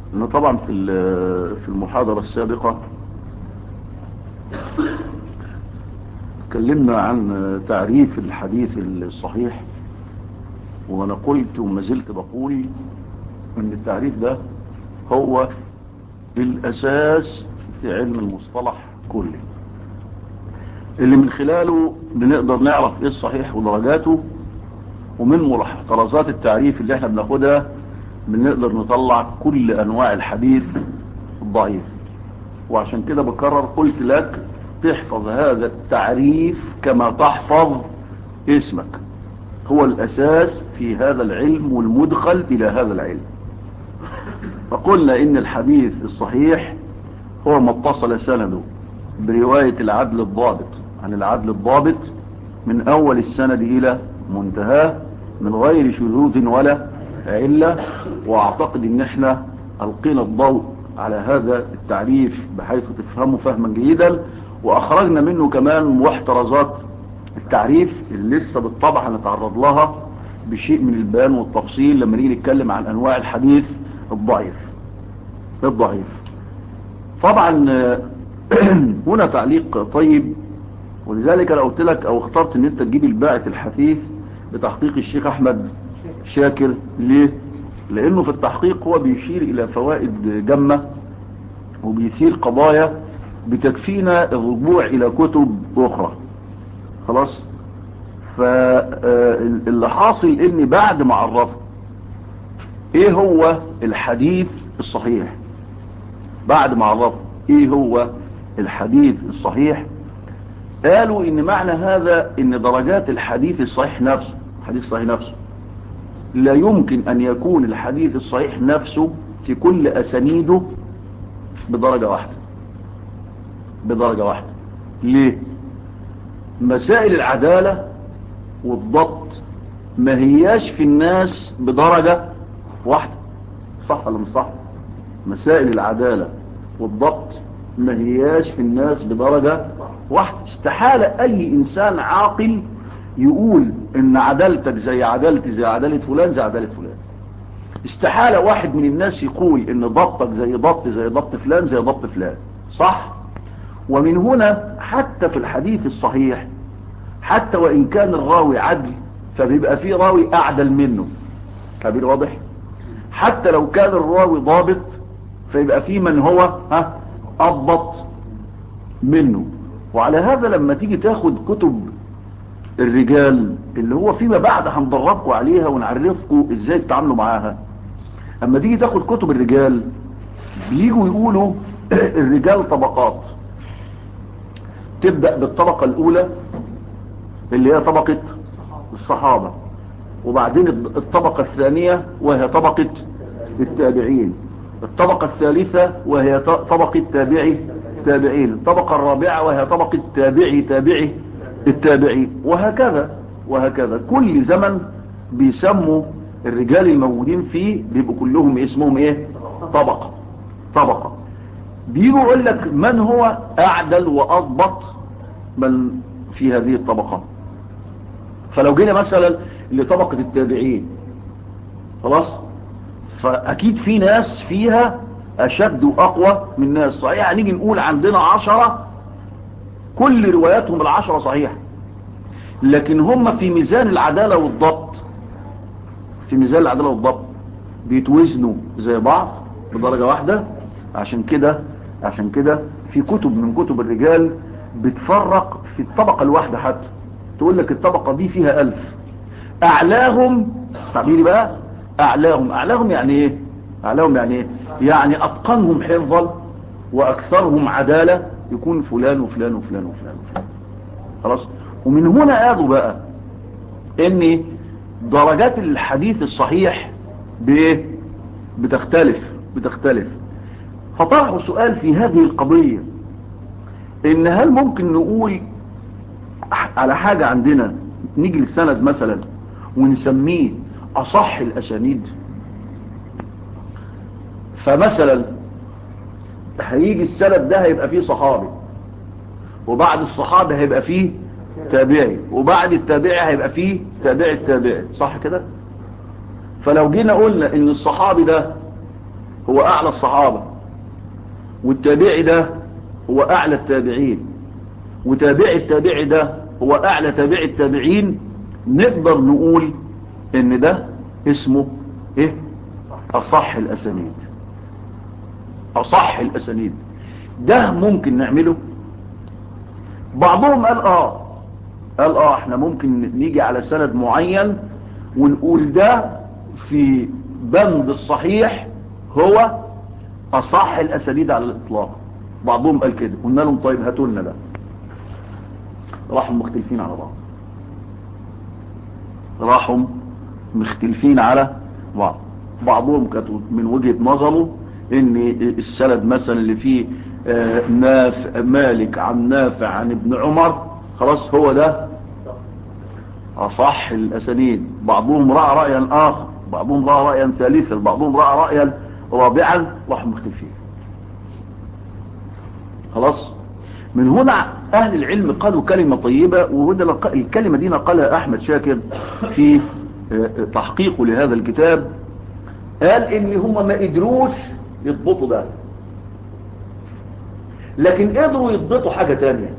ان طبعا في في المحاضرة السابقة تكلمنا عن تعريف الحديث الصحيح وانا قلت وما زلت بقول ان التعريف ده هو الاساس في علم المصطلح كله اللي من خلاله بنقدر نعرف ايه الصحيح ودرجاته ومن محترزات التعريف اللي احنا بناخدها بنقدر نطلع كل انواع الحديث الضعيف وعشان كده بكرر قلت لك تحفظ هذا التعريف كما تحفظ اسمك هو الاساس في هذا العلم والمدخل الى هذا العلم فقلنا ان الحديث الصحيح هو ما اتصل سنده برواية العدل الضابط عن العدل الضابط من اول السند الى منتهاه من غير شذوذ ولا علة واعتقد ان احنا القينا الضوء على هذا التعريف بحيث تفهمه فهما جيدا واخرجنا منه كمان محترزات التعريف اللي لسه بالطبع هنتعرض لها بشيء من البيان والتفصيل لما نيجي نتكلم عن انواع الحديث الضعيف الضعيف طبعا هنا تعليق طيب ولذلك انا قلت لك او اخترت ان انت تجيب الباعث الحثيث بتحقيق الشيخ احمد شاكر ليه لانه في التحقيق هو بيشير الى فوائد جمة وبيثير قضايا بتكفينا الرجوع الى كتب اخرى خلاص فاللي حاصل ان بعد ما عرفه ايه هو الحديث الصحيح بعد ما عرفه ايه هو الحديث الصحيح قالوا ان معنى هذا ان درجات الحديث الصحيح نفسه الحديث الصحيح نفسه لا يمكن ان يكون الحديث الصحيح نفسه في كل اسانيده بدرجة واحدة بدرجة واحدة ليه مسائل العدالة والضبط ما هياش في الناس بدرجة واحدة صح ولا مش صح مسائل العدالة والضبط ما هياش في الناس بدرجة واحدة استحالة اي انسان عاقل يقول ان عدالتك زي عدالتي زي عدالة فلان زي عدالة فلان استحالة واحد من الناس يقول ان ضبطك زي ضبط زي ضبط فلان زي ضبط فلان صح ومن هنا حتى في الحديث الصحيح حتى وان كان الراوي عدل فبيبقى فيه راوي اعدل منه كبير واضح حتى لو كان الراوي ضابط فيبقى فيه من هو ها اضبط منه وعلى هذا لما تيجي تاخد كتب الرجال اللي هو فيما بعد هندربكم عليها ونعرفكم ازاي تتعاملوا معاها اما تيجي تاخد كتب الرجال بيجوا يقولوا الرجال طبقات تبدأ بالطبقة الاولى اللي هي طبقة الصحابة وبعدين الطبقة الثانية وهي طبقة التابعين الطبقة الثالثة وهي طبقة تابعي التابعين الطبقة الرابعة وهي طبقة تابعي تابعي التابعين وهكذا وهكذا كل زمن بيسموا الرجال الموجودين فيه بيبقوا كلهم اسمهم ايه طبقة طبقة بيجوا يقول لك من هو اعدل واضبط من في هذه الطبقة فلو جينا مثلا لطبقة التابعين خلاص فاكيد في ناس فيها اشد واقوى من ناس صحيح نيجي نقول عندنا عشرة كل رواياتهم العشرة صحيحة لكن هم في ميزان العدالة والضبط في ميزان العدالة والضبط بيتوزنوا زي بعض بدرجة واحدة عشان كده عشان كده في كتب من كتب الرجال بتفرق في الطبقة الواحدة حتى تقول لك الطبقة دي فيها ألف أعلاهم تعبيري بقى أعلاهم أعلاهم يعني إيه أعلاهم يعني إيه يعني أتقنهم حفظا وأكثرهم عدالة يكون فلان وفلان وفلان وفلان وفلان خلاص ومن هنا قالوا بقى ان درجات الحديث الصحيح بايه بتختلف بتختلف فطرحوا سؤال في هذه القضية ان هل ممكن نقول على حاجة عندنا نيجي للسند مثلا ونسميه اصح الاسانيد فمثلا هيجي السند ده هيبقى فيه صحابي وبعد الصحابي هيبقى فيه تابعي وبعد التابعي هيبقى فيه تابع التابعي صح كده فلو جينا قلنا ان الصحابي ده هو اعلى الصحابة والتابعي ده هو اعلى التابعين وتابع التابعي ده هو اعلى تابع التابعين نقدر نقول ان ده اسمه ايه اصح الاسانيد اصح الاسانيد ده ممكن نعمله بعضهم قال اه قال اه احنا ممكن نيجي على سند معين ونقول ده في بند الصحيح هو اصح الاسانيد على الاطلاق بعضهم قال كده قلنا لهم طيب هاتوا لنا ده راحوا مختلفين على بعض راحوا مختلفين على بعض بعضهم كانوا من وجهة نظره ان السند مثلا اللي فيه نافع مالك عن نافع عن ابن عمر خلاص هو ده اصح الاسانيد بعضهم رأى رأيا اخر بعضهم رأى رأيا ثالثا بعضهم رأى رأيا رابعا راحوا مختلفين خلاص من هنا اهل العلم قالوا كلمة طيبة وهنا الكلمة دي نقلها احمد شاكر في تحقيقه لهذا الكتاب قال ان هم ما قدروش يضبطوا ده لكن قدروا يضبطوا حاجة تانية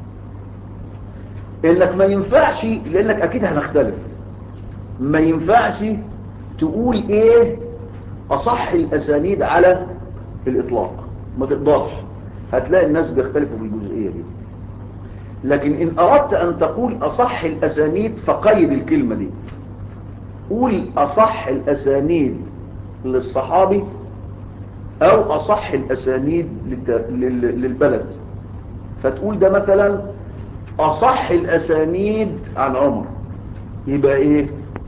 انك ما ينفعش لانك اكيد هنختلف ما ينفعش تقول ايه اصح الاسانيد على الاطلاق ما تقدرش هتلاقي الناس بيختلفوا في الجزئية دي لكن ان اردت ان تقول اصح الاسانيد فقيد الكلمة دي قول اصح الاسانيد للصحابي او اصح الاسانيد للبلد فتقول ده مثلا اصح الاسانيد عن عمر يبقى ايه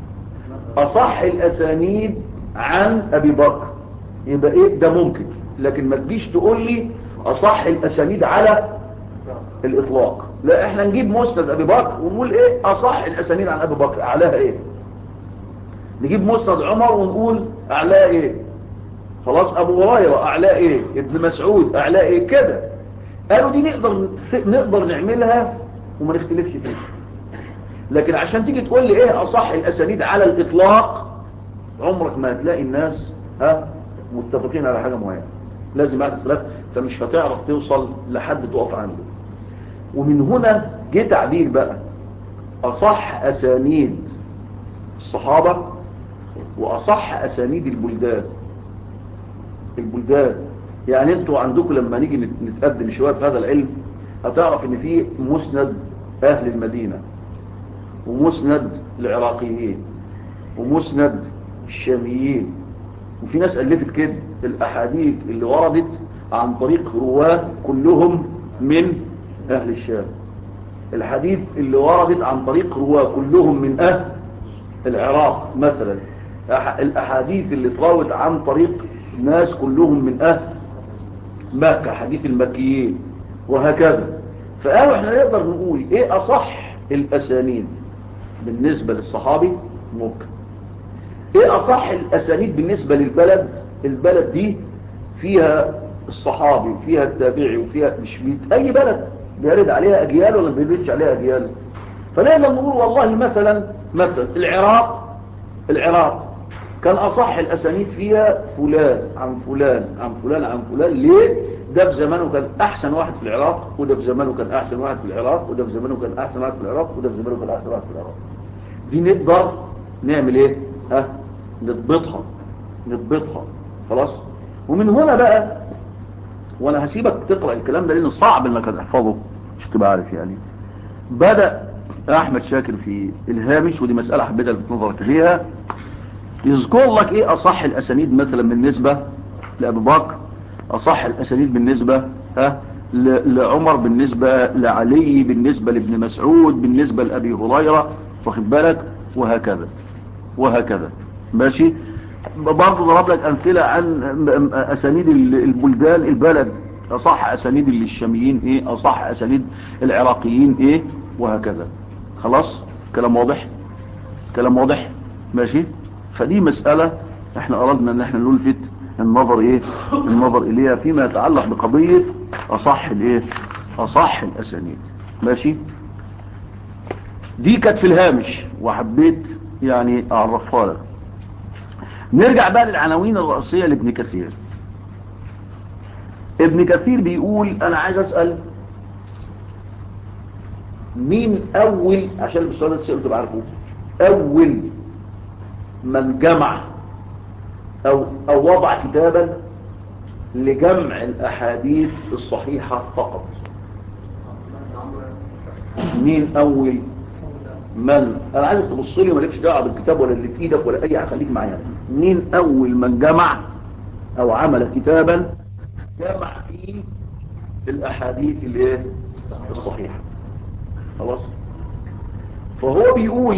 اصح الاسانيد عن ابي بكر يبقى ايه ده ممكن لكن ما تجيش تقول لي اصح الاسانيد على الاطلاق لا احنا نجيب مسند ابي بكر ونقول ايه اصح الاسانيد عن ابي بكر اعلاها ايه نجيب مسند عمر ونقول اعلاه ايه خلاص ابو هريره اعلاه ايه ابن مسعود اعلاه ايه كده قالوا دي نقدر نقدر نعملها وما نختلفش فيها لكن عشان تيجي تقول لي ايه اصح الاسانيد على الاطلاق عمرك ما هتلاقي الناس ها متفقين على حاجه معينه لازم بعد اختلاف فمش هتعرف توصل لحد تقف عنده ومن هنا جه تعبير بقى اصح اسانيد الصحابه واصح اسانيد البلدان البلدان يعني انتوا عندكم لما نيجي نتقدم شويه في هذا العلم هتعرف ان في مسند اهل المدينه ومسند العراقيين ومسند الشاميين وفي ناس ألفت كده الأحاديث اللي وردت عن طريق رواه كلهم من أهل الشام الحديث اللي وردت عن طريق رواه كلهم من أهل العراق مثلا الأحاديث اللي تراوت عن طريق ناس كلهم من أهل مكة حديث المكيين وهكذا فقالوا احنا نقدر نقول ايه أصح الأسانيد بالنسبة للصحابي ممكن ايه اصح الاسانيد بالنسبة للبلد البلد دي فيها الصحابي وفيها التابعي وفيها مش بيت اي بلد بيرد عليها اجيال ولا بيردش عليها اجيال فنقدر نقول والله مثلا مثلا العراق العراق كان اصح الاسانيد فيها فلان عن فلان عن فلان عن فلان ليه ده في زمانه كان احسن واحد في العراق وده في زمانه كان احسن واحد في العراق وده في زمانه كان احسن واحد في العراق وده في زمانه كان احسن واحد في العراق دي نقدر نعمل ايه ها نضبطها نضبطها خلاص ومن هنا بقى وانا هسيبك تقرأ الكلام ده لانه صعب انك تحفظه مش تبقى عارف يعني بدأ احمد شاكر في الهامش ودي مسألة حبيت الفت نظرك ليها يذكر لك ايه اصح الاسانيد مثلا بالنسبة لابو بكر اصح الاسانيد بالنسبة ها لعمر بالنسبة لعلي بالنسبة لابن مسعود بالنسبة لابي هريرة واخد بالك وهكذا وهكذا ماشي برضه ضرب لك امثله عن اسانيد البلدان البلد اصح اسانيد الشاميين ايه اصح اسانيد العراقيين ايه وهكذا خلاص كلام واضح كلام واضح ماشي فدي مسألة احنا اردنا ان احنا نلفت النظر ايه النظر اليها فيما يتعلق بقضية اصح الايه اصح الاسانيد ماشي دي كانت في الهامش وحبيت يعني اعرفها لك نرجع بقى للعناوين الرئيسية لابن كثير ابن كثير بيقول انا عايز اسأل مين اول عشان السؤال ده تسأله تبقى عارفه اول من جمع او, أو وضع كتابا لجمع الاحاديث الصحيحة فقط مين اول من انا عايزك تبص لي مالكش دعوه بالكتاب ولا اللي في ايدك ولا اي حاجه خليك معايا مين اول من جمع او عمل كتابا جمع فيه الاحاديث الايه الصحيحه خلاص فهو بيقول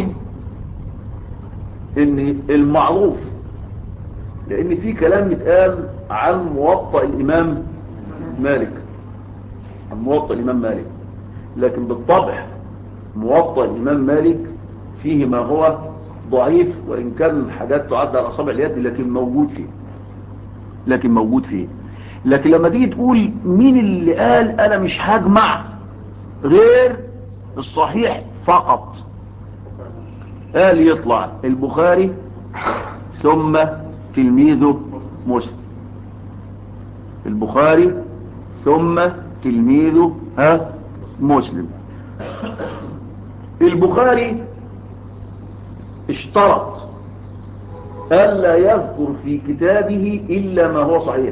ان المعروف لان في كلام متقال عن موطأ الامام مالك عن موطأ الامام مالك لكن بالطبع موطأ الامام مالك فيه ما هو ضعيف وان كان حاجات تعد على اصابع اليد لكن موجود فيه لكن موجود فيه لكن لما تيجي تقول مين اللي قال انا مش هجمع غير الصحيح فقط قال يطلع البخاري ثم تلميذه مسلم البخاري ثم تلميذه ها مسلم البخاري اشترط ألا يذكر في كتابه إلا ما هو صحيح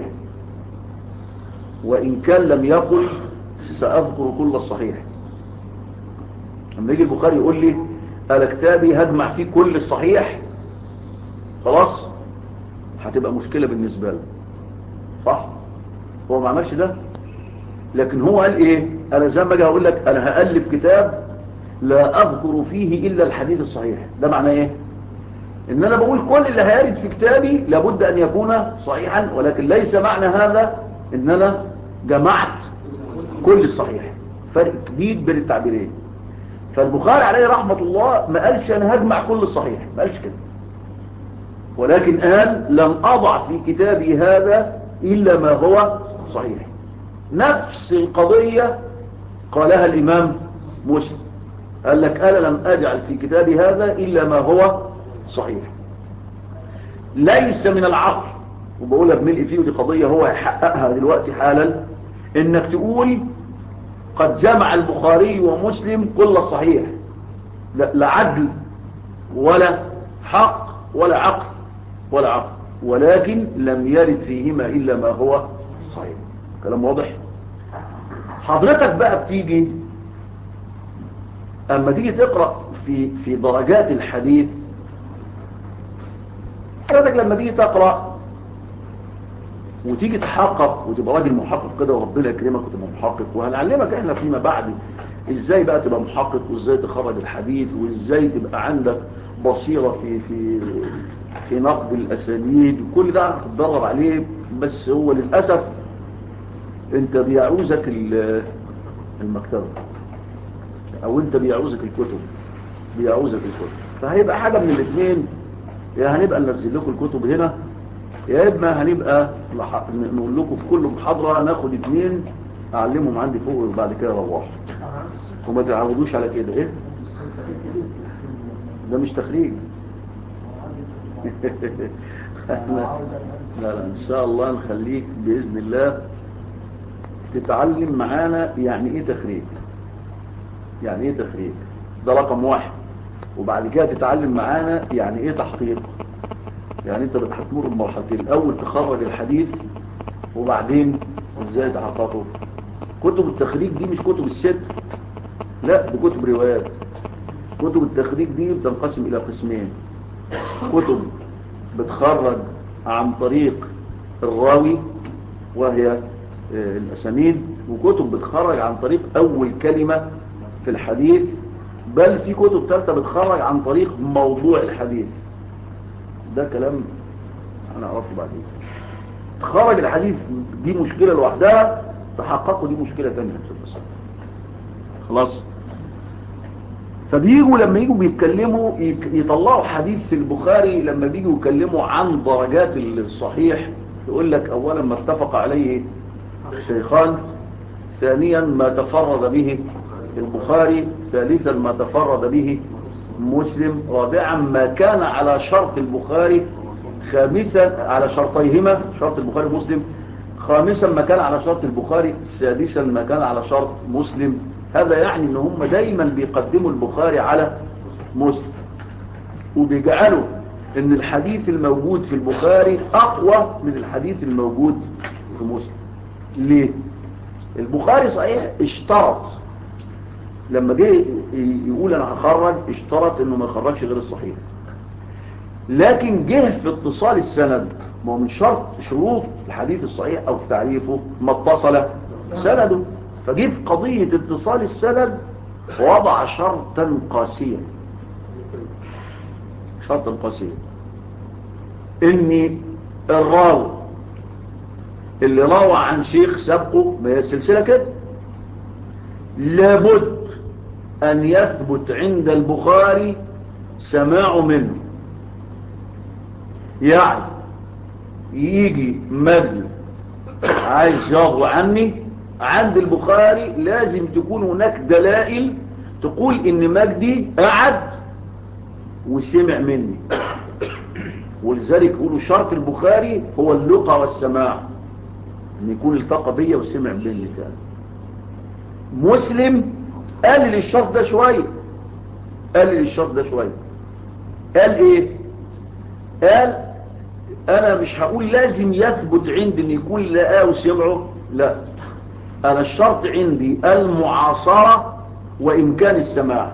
وإن كان لم يقل سأذكر كل الصحيح لما يجي البخاري يقول لي أنا كتابي هجمع فيه كل الصحيح خلاص هتبقى مشكلة بالنسبة له صح هو ما عملش ده لكن هو قال ايه انا زي ما اجي اقول لك انا هالف كتاب لا اذكر فيه الا الحديث الصحيح ده معناه ايه ان انا بقول كل اللي هيرد في كتابي لابد ان يكون صحيحا ولكن ليس معنى هذا ان انا جمعت كل الصحيح فرق كبير بين التعبيرين فالبخاري عليه رحمة الله ما قالش انا هجمع كل الصحيح ما قالش كده ولكن قال لن اضع في كتابي هذا الا ما هو صحيح نفس القضية قالها الامام مسلم قال لك انا لم اجعل في كتابي هذا الا ما هو صحيح ليس من العقل وبقولها بملء فيه ودي قضية هو يحققها دلوقتي حالا انك تقول قد جمع البخاري ومسلم كل الصحيح لا عدل ولا حق ولا عقل ولا عقل ولكن لم يرد فيهما إلا ما هو صحيح كلام واضح حضرتك بقى بتيجي أما تيجي تقرأ في, في درجات الحديث حضرتك لما تيجي تقرأ وتيجي تحقق وتبقى راجل محقق كده وربنا يكرمك وتبقى محقق وهنعلمك احنا فيما بعد ازاي بقى تبقى محقق وازاي تخرج الحديث وازاي تبقى عندك بصيرة في في في نقد الاسانيد وكل ده هتتدرب عليه بس هو للأسف انت بيعوزك المكتبة او انت بيعوزك الكتب بيعوزك الكتب فهيبقى حاجة من الاثنين يا هنبقى ننزل لكم الكتب هنا يا اما هنبقى نقول لكم في كل محاضرة ناخد اثنين اعلمهم عندي فوق وبعد كده روحوا وما تعودوش على كده ايه ده مش تخريج لا لا ان شاء الله نخليك باذن الله تتعلم معانا يعني ايه تخريج يعني ايه تخريج ده رقم واحد وبعد كده تتعلم معانا يعني ايه تحقيق يعني انت هتمر بمرحلتين الاول تخرج الحديث وبعدين ازاي تحققه كتب التخريج دي مش كتب الست لا دي كتب روايات كتب التخريج دي بتنقسم الى قسمين كتب بتخرج عن طريق الراوي وهي الاسانيد وكتب بتخرج عن طريق اول كلمة في الحديث بل في كتب ثالثه بتخرج عن طريق موضوع الحديث ده كلام انا اعرفه بعدين تخرج الحديث دي مشكلة لوحدها تحققه دي مشكلة تانية خلاص فبيجوا لما يجوا بيتكلموا يطلعوا حديث في البخاري لما بيجوا يتكلموا عن درجات الصحيح يقول لك اولا ما اتفق عليه الشيخان ثانيا ما تفرد به البخاري ثالثا ما تفرد به مسلم رابعا ما كان على شرط البخاري خامسا على شرطيهما شرط البخاري ومسلم خامسا ما كان على شرط البخاري سادسا ما كان على شرط مسلم هذا يعني ان هم دايما بيقدموا البخاري على مسلم وبيجعلوا ان الحديث الموجود في البخاري اقوى من الحديث الموجود في مسلم ليه البخاري صحيح اشترط لما جه يقول انا هخرج اشترط انه ما يخرجش غير الصحيح لكن جه في اتصال السند ما هو من شرط شروط الحديث الصحيح او في تعريفه ما اتصل سنده فجه في قضية اتصال السند وضع شرطا قاسيا شرطا قاسيا ان الراوي اللي روى عن شيخ سبقه ما هي السلسلة كده لابد ان يثبت عند البخاري سماع منه يعني يجي مجد عايز يروى عني عند البخاري لازم تكون هناك دلائل تقول ان مجدي قعد وسمع مني ولذلك يقولوا شرط البخاري هو اللقى والسماع ان يكون التقى بيا وسمع مني كان مسلم قلل الشرط ده شوية قلل الشرط ده شوية قال ايه قال انا مش هقول لازم يثبت عندي ان يكون لقاه وسمعه لا انا الشرط عندي المعاصرة وامكان السماع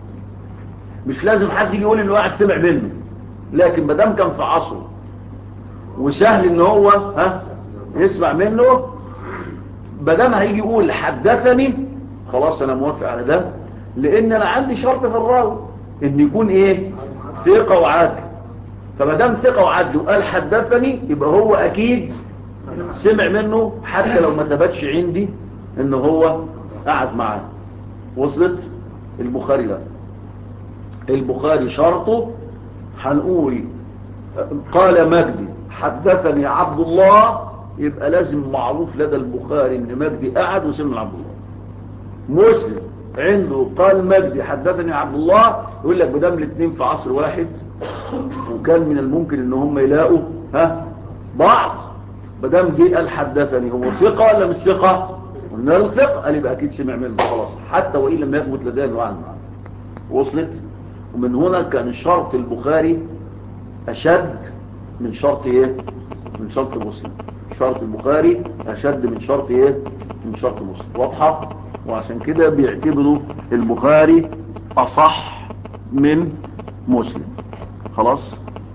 مش لازم حد يجي يقول ان واحد سمع منه لكن مدام كان في عصره وسهل ان هو ها يسمع منه مدام هيجي يقول حدثني خلاص انا موافق على ده لان انا عندي شرط في الراوي ان يكون ايه ثقة وعدل فمدام ثقة وعدل وقال حدثني يبقى هو اكيد سمع منه حتى لو ما ثبتش عندي ان هو قعد معاه وصلت البخاري ده البخاري شرطه هنقول قال مجدي حدثني عبد الله يبقى لازم معروف لدى البخاري ان مجدي قعد وسمع عبد الله مسلم عنده قال مجدي حدثني عبد الله يقول لك بدام الاثنين في عصر واحد وكان من الممكن ان هم يلاقوا ها بعض بدام جه قال حدثني هو ثقه ولا مش ثقه قلنا له ثقه قال يبقى اكيد سمع منه خلاص حتى وان لم يثبت لديه انه عنه وصلت ومن هنا كان شرط البخاري اشد من شرط ايه من شرط مسلم شرط البخاري اشد من شرط ايه من شرط مسلم واضحه وعشان كده بيعتبروا البخاري اصح من مسلم خلاص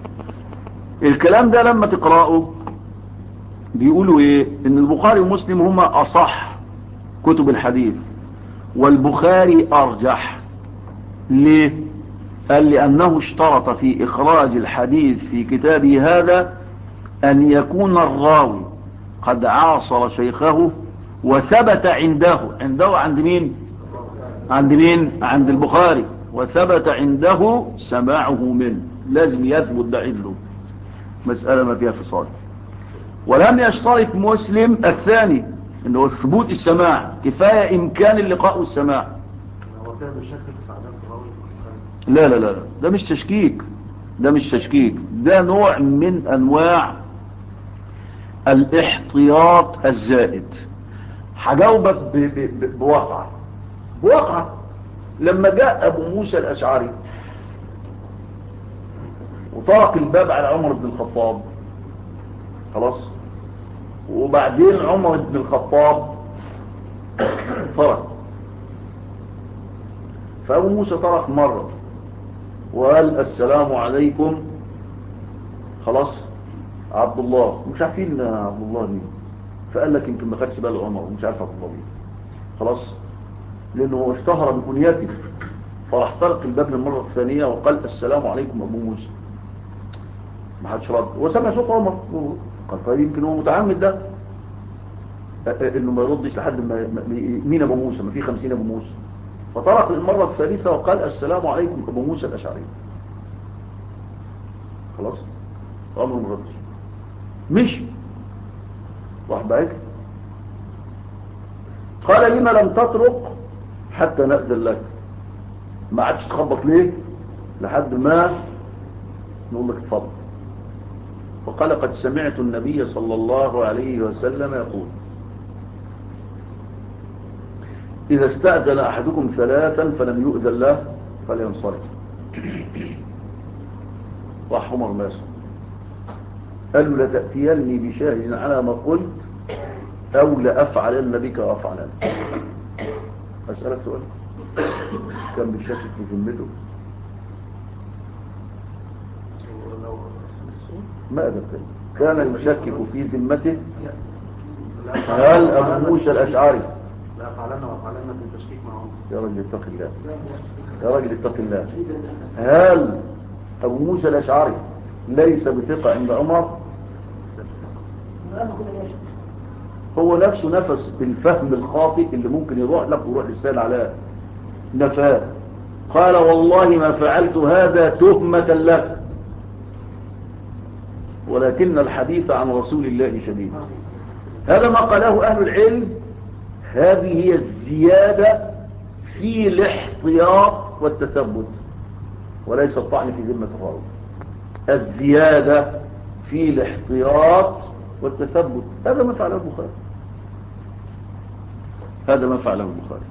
الكلام ده لما تقرأه بيقولوا ايه ان البخاري ومسلم هما اصح كتب الحديث والبخاري ارجح ليه قال لانه اشترط في اخراج الحديث في كتابه هذا ان يكون الراوي قد عاصر شيخه وثبت عنده عنده عند مين عند مين عند البخاري وثبت عنده سماعه منه لازم يثبت ده عنده مسألة ما فيها فصال ولم يشترط مسلم الثاني انه هو ثبوت السماع كفاية امكان اللقاء والسماع لا لا لا ده مش تشكيك ده مش تشكيك ده نوع من انواع الاحتياط الزائد هجاوبك بواقع بواقع لما جاء ابو موسى الاشعري وطرق الباب على عمر بن الخطاب خلاص وبعدين عمر بن الخطاب طرق فابو موسى طرق مرة وقال السلام عليكم خلاص عبد الله مش عارفين عبد الله مين فقال لك يمكن ما خدش باله عمر ومش عارف عبد الله مين خلاص لانه هو اشتهر بكنيته فراح طرق الباب للمرة الثانية وقال السلام عليكم ابو موسى ما حدش رد وسمع صوت عمر قال طيب يمكن هو متعمد ده انه ما يردش لحد ما مين ابو موسى ما في خمسين ابو موسى فطرق للمرة الثالثة وقال السلام عليكم ابو موسى الاشعري خلاص عمر ما ردش مش واحد بعيد قال لما لم تطرق حتى نأذن لك ما عادش تخبط ليه لحد ما نقول لك اتفضل وقال قد سمعت النبي صلى الله عليه وسلم يقول إذا استأذن أحدكم ثلاثا فلم يؤذن له فلينصرف راح عمر ماسك قال له لتأتيني بشاهد على ما قلت أو لأفعلن بك وأفعلن أسألك سؤال كان بيشكك في ذمته ما أدبت كان يشكك في ذمته هل أبو موسى الأشعري لا فعلنا وفعلنا في التشكيك معهم يا راجل اتق الله يا راجل اتق الله هل أبو موسى الأشعري ليس بثقة عند عمر هو نفسه نفس بالفهم الخاطئ اللي ممكن يروح لك ويروح للسيد علاء نفاه قال والله ما فعلت هذا تهمة لك ولكن الحديث عن رسول الله شديد هذا ما قاله أهل العلم هذه هي الزيادة في الاحتياط والتثبت وليس الطعن في ذمة الراوي الزيادة في الاحتياط والتثبت هذا ما فعله البخاري هذا ما فعله البخاري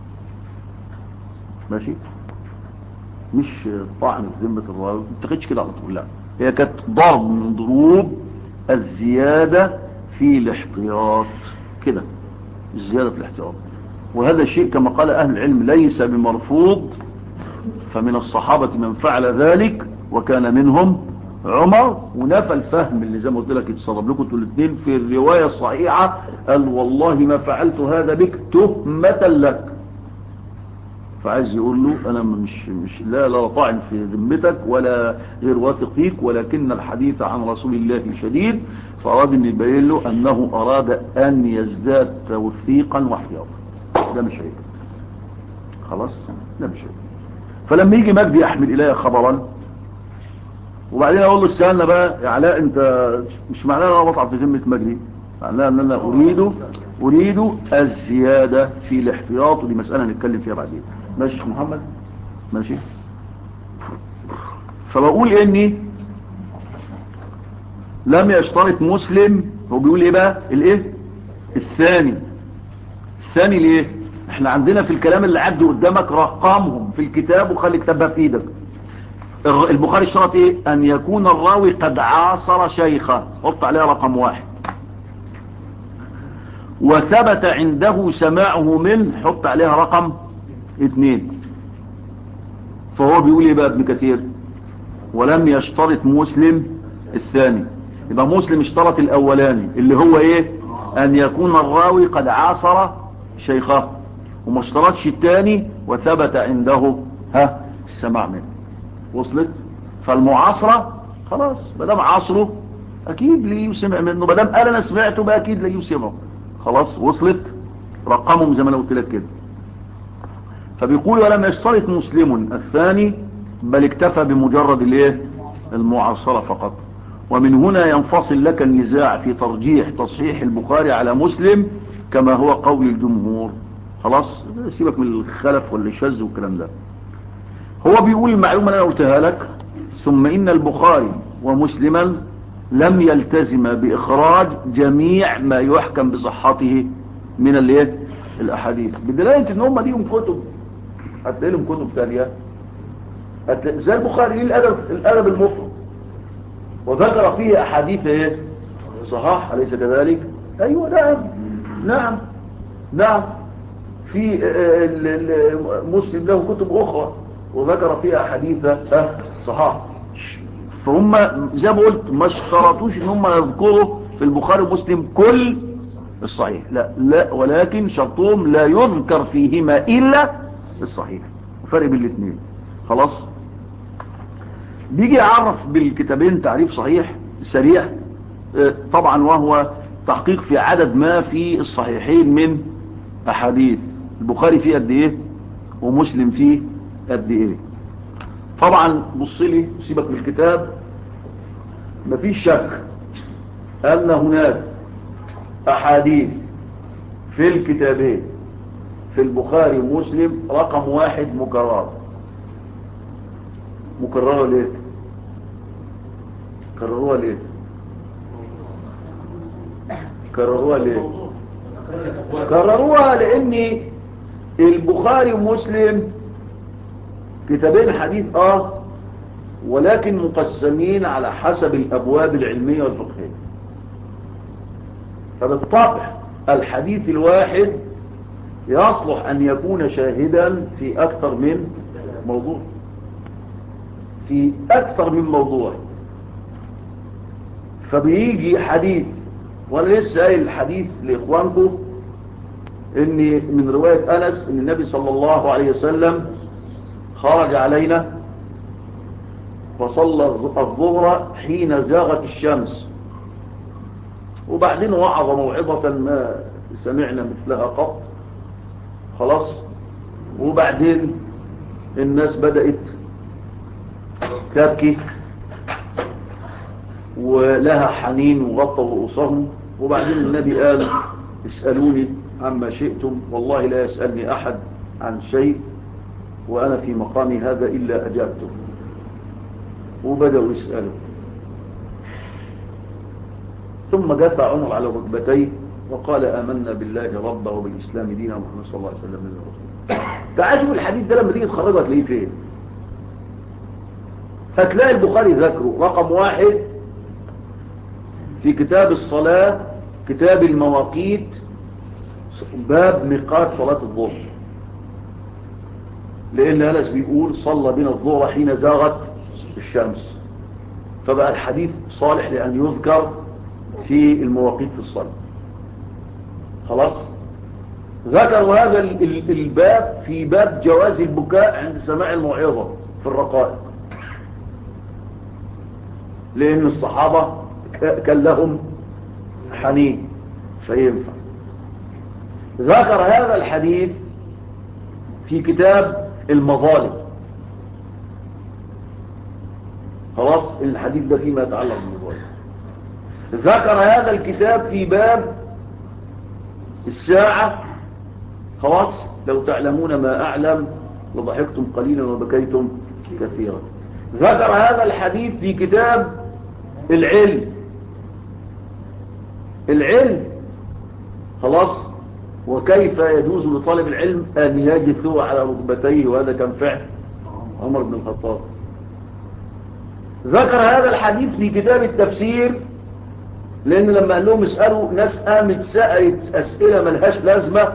ماشي مش طعن في ذمة الراوي ما تاخدش كده على طول لا هي كانت ضرب من ضروب الزيادة في الاحتياط كده الزيادة في الاحتياط وهذا الشيء كما قال أهل العلم ليس بمرفوض فمن الصحابة من فعل ذلك وكان منهم عمر ونفى الفهم اللي زي ما قلت لك يتصرف لكم انتوا الاثنين في الرواية الصحيحة قال والله ما فعلت هذا بك تهمة لك فعايز يقول له انا مش مش لا لا طاعن في ذمتك ولا غير واثق فيك ولكن الحديث عن رسول الله شديد فاراد ان يبين له انه اراد ان يزداد توثيقا واحتياطا ده مش عيب خلاص ده مش عيب فلما يجي مجدي يحمل الي خبرا وبعدين اقول له استنى بقى يا علاء انت مش معناه ان انا بطعن في ذمه مجدي معناه ان انا اريد اريد الزياده في الاحتياط ودي مساله نتكلم فيها بعدين ماشي محمد ماشي فبقول اني لم يشترط مسلم هو بيقول ايه بقى الايه الثاني الثاني ليه احنا عندنا في الكلام اللي عدى قدامك رقمهم في الكتاب وخلي كتابها في ايدك البخاري اشترط ايه ان يكون الراوي قد عاصر شيخا حط عليها رقم واحد وثبت عنده سماعه منه حط عليها رقم اثنين فهو بيقول ايه بقى ابن كثير ولم يشترط مسلم الثاني يبقى مسلم اشترط الاولاني اللي هو ايه ان يكون الراوي قد عاصر شيخه وما اشترطش الثاني وثبت عنده ها السماع منه وصلت فالمعاصرة خلاص مدام عاصره اكيد ليه يسمع منه مدام قال انا سمعته بقى اكيد ليه يسمعه خلاص وصلت رقمهم زي ما انا قلت لك كده فبيقول ولم يشترط مسلم الثاني بل اكتفى بمجرد الايه المعاصرة فقط ومن هنا ينفصل لك النزاع في ترجيح تصحيح البخاري على مسلم كما هو قول الجمهور خلاص سيبك من الخلف ولا الشذ والكلام ده هو بيقول المعلومة اللي انا قلتها لك ثم ان البخاري ومسلما لم يلتزم باخراج جميع ما يحكم بصحته من الايه الاحاديث بدلاله ان هم ليهم كتب هتلاقي لهم كتب ثانيه هتلاقي زي البخاري ليه الادب الادب المفرد وذكر فيه احاديث ايه صحاح اليس كذلك ايوه نعم نعم نعم في مسلم له كتب اخرى وذكر فيها احاديث صحاح فهم زي ما قلت ما اشترطوش ان هم يذكروا في البخاري ومسلم كل الصحيح لا لا ولكن شرطهم لا يذكر فيهما الا الصحيح فرق بين الاثنين خلاص بيجي يعرف بالكتابين تعريف صحيح سريع طبعا وهو تحقيق في عدد ما في الصحيحين من احاديث البخاري فيه قد ايه ومسلم فيه قد ايه طبعا بص لي سيبك من الكتاب مفيش شك ان هناك احاديث في الكتابين في البخاري ومسلم رقم واحد مكرر مكررة ليه كرروها ليه كرروها ليه كرروها لان البخاري ومسلم كتابين حديث اه ولكن مقسمين على حسب الابواب العلمية والفقهية فبالطبع الحديث الواحد يصلح ان يكون شاهدا في اكثر من موضوع في اكثر من موضوع فبيجي حديث وانا لسه قايل الحديث لاخوانكم ان من رواية انس ان النبي صلى الله عليه وسلم خرج علينا فصلى الظهر حين زاغت الشمس وبعدين وعظ موعظة ما سمعنا مثلها قط خلاص وبعدين الناس بدأت تبكي ولها حنين وغطوا رؤوسهم وبعدين النبي قال اسألوني عما شئتم والله لا يسألني أحد عن شيء وأنا في مقامي هذا إلا أجابته وبدأوا يسألوا ثم جثى عمر على ركبتيه وقال آمنا بالله ربا وبالإسلام دينا محمد صلى الله عليه وسلم من الرسول تعالوا الحديث ده لما تيجي تخرجه هتلاقيه فين هتلاقي البخاري ذكره رقم واحد في كتاب الصلاة كتاب المواقيت باب ميقات صلاة الظهر لأن أنس بيقول صلى بنا الظهر حين زاغت الشمس فبقى الحديث صالح لأن يذكر في المواقيت في الصلاة خلاص ذكروا هذا الباب في باب جواز البكاء عند سماع الموعظة في الرقائق لأن الصحابة كان لهم حنين فينفع ذكر هذا الحديث في كتاب المظالم خلاص الحديث ده فيما يتعلق بالمظالم ذكر هذا الكتاب في باب الساعة خلاص لو تعلمون ما أعلم لضحكتم قليلا وبكيتم كثيرا ذكر هذا الحديث في كتاب العلم العلم خلاص وكيف يجوز لطالب العلم أن يجثو على ركبتيه وهذا كان فعل عمر بن الخطاب ذكر هذا الحديث في كتاب التفسير لأن لما قال لهم اسألوا ناس قامت سألت أسئلة ملهاش لازمة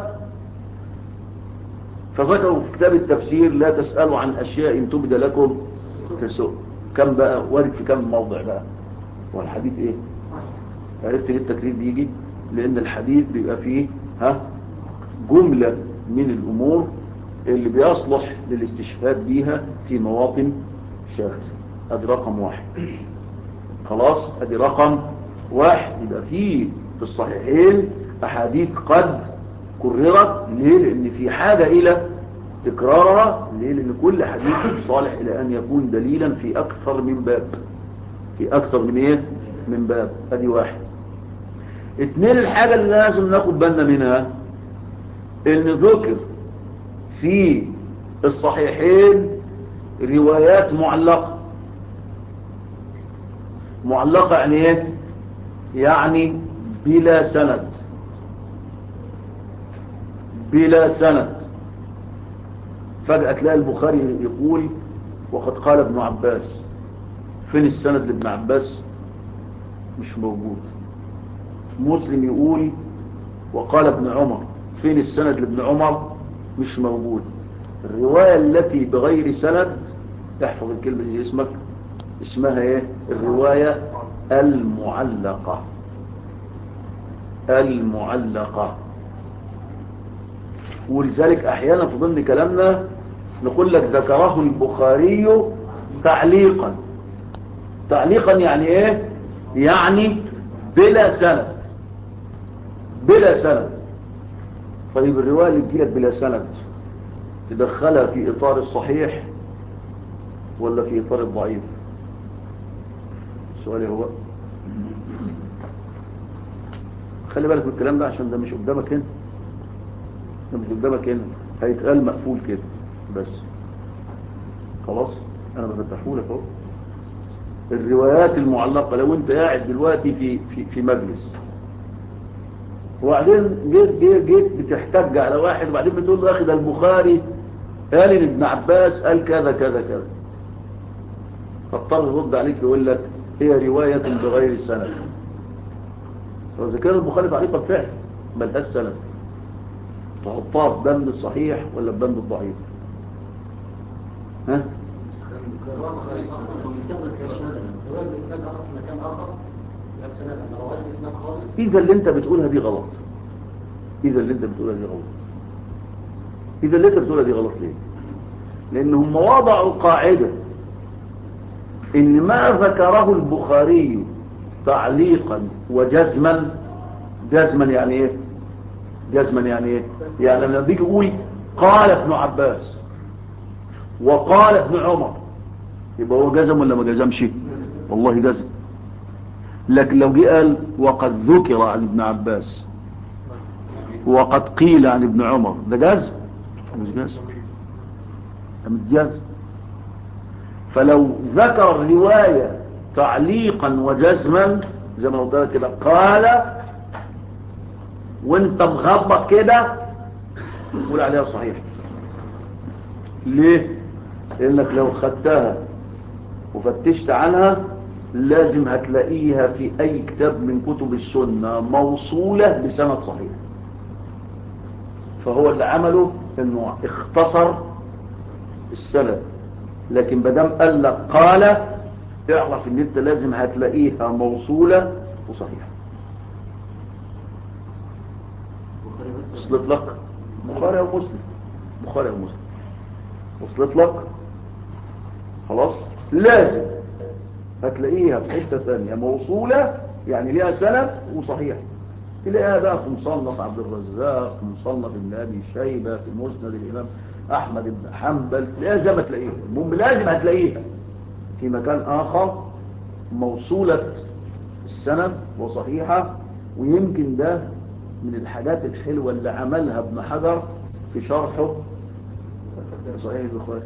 فذكروا في كتاب التفسير لا تسألوا عن أشياء تبدى لكم تسؤ كم بقى وارد في كم موضع بقى والحديث ايه عرفت ليه التكرير بيجي لأن الحديث بيبقى فيه ها جملة من الأمور اللي بيصلح للاستشهاد بيها في مواطن شاهد ادي رقم واحد خلاص ادي رقم واحد يبقى فيه في الصحيحين أحاديث قد كررت ليه لأن في حاجة إلى تكرارها ليه لأن كل حديث صالح إلى أن يكون دليلا في أكثر من باب في أكثر من إيه من باب ادي واحد اتنين الحاجة اللي لازم ناخد بالنا منها ان ذكر في الصحيحين روايات معلقة معلقة يعني ايه يعني بلا سند بلا سند فجأة تلاقي البخاري يقول وقد قال ابن عباس فين السند لابن عباس مش موجود مسلم يقول وقال ابن عمر فين السند لابن عمر مش موجود الرواية التي بغير سند احفظ الكلمة دي اسمك اسمها ايه الرواية المعلقة المعلقة ولذلك احيانا في ضمن كلامنا نقول لك ذكره البخاري تعليقا تعليقا يعني ايه يعني بلا سند بلا سند طيب الرواية اللي تجيلك بلا سند تدخلها في اطار الصحيح ولا في اطار الضعيف السؤال هو خلي بالك من الكلام ده عشان ده مش قدامك هنا ده مش قدامك هنا هيتقال مقفول كده بس خلاص انا بفتحه لك اهو الروايات المعلقة لو انت قاعد دلوقتي في في في مجلس وبعدين جيت جيت جيت بتحتج على واحد وبعدين بتقول له يا اخي ده البخاري قال ان ابن عباس قال كذا كذا كذا فاضطر يرد عليك يقول لك هي رواية بغير سند فإذا كان البخاري تعليقا فعل ملهاش سند تحطها في بند الصحيح ولا في بند الضعيف ها سواء بإسناد آخر في مكان آخر يبقى بسند ما رواش بإسناد خالص إذا اللي أنت بتقولها دي غلط إذا اللي أنت بتقولها دي غلط إذا اللي أنت بتقولها دي غلط ليه لأن هم وضعوا قاعدة إن ما ذكره البخاري تعليقا وجزما جزما يعني إيه جزما يعني إيه يعني لما بيجي يقول قال ابن عباس وقال ابن عمر يبقى هو جزم ولا ما جزمش والله جزم لكن لو جه قال وقد ذكر عن ابن عباس وقد قيل عن ابن عمر ده جزم مش جزم ده مش جزم فلو ذكر الرواية تعليقا وجزما زي ما قلت لك كده قال وانت مغبط كده قول عليها صحيح ليه لانك لو خدتها وفتشت عنها لازم هتلاقيها في اي كتاب من كتب السنة موصولة بسند صحيح فهو اللي عمله انه اختصر السند لكن بدام قال لك قال اعرف ان انت لازم هتلاقيها موصولة وصحيحة وصلت لك بخاري او مسلم بخاري او مسلم وصلت لك خلاص لازم هتلاقيها في حتة ثانية موصولة يعني ليها سند وصحيح تلاقيها بقى في مصنف عبد الرزاق في مصنف ابن ابي شيبة في مسند الامام احمد بن حنبل تلاقيها زي ما تلاقيها المهم لازم هتلاقيها في مكان اخر موصولة السند وصحيحة ويمكن ده من الحاجات الحلوة اللي عملها ابن حجر في شرحه صحيح البخاري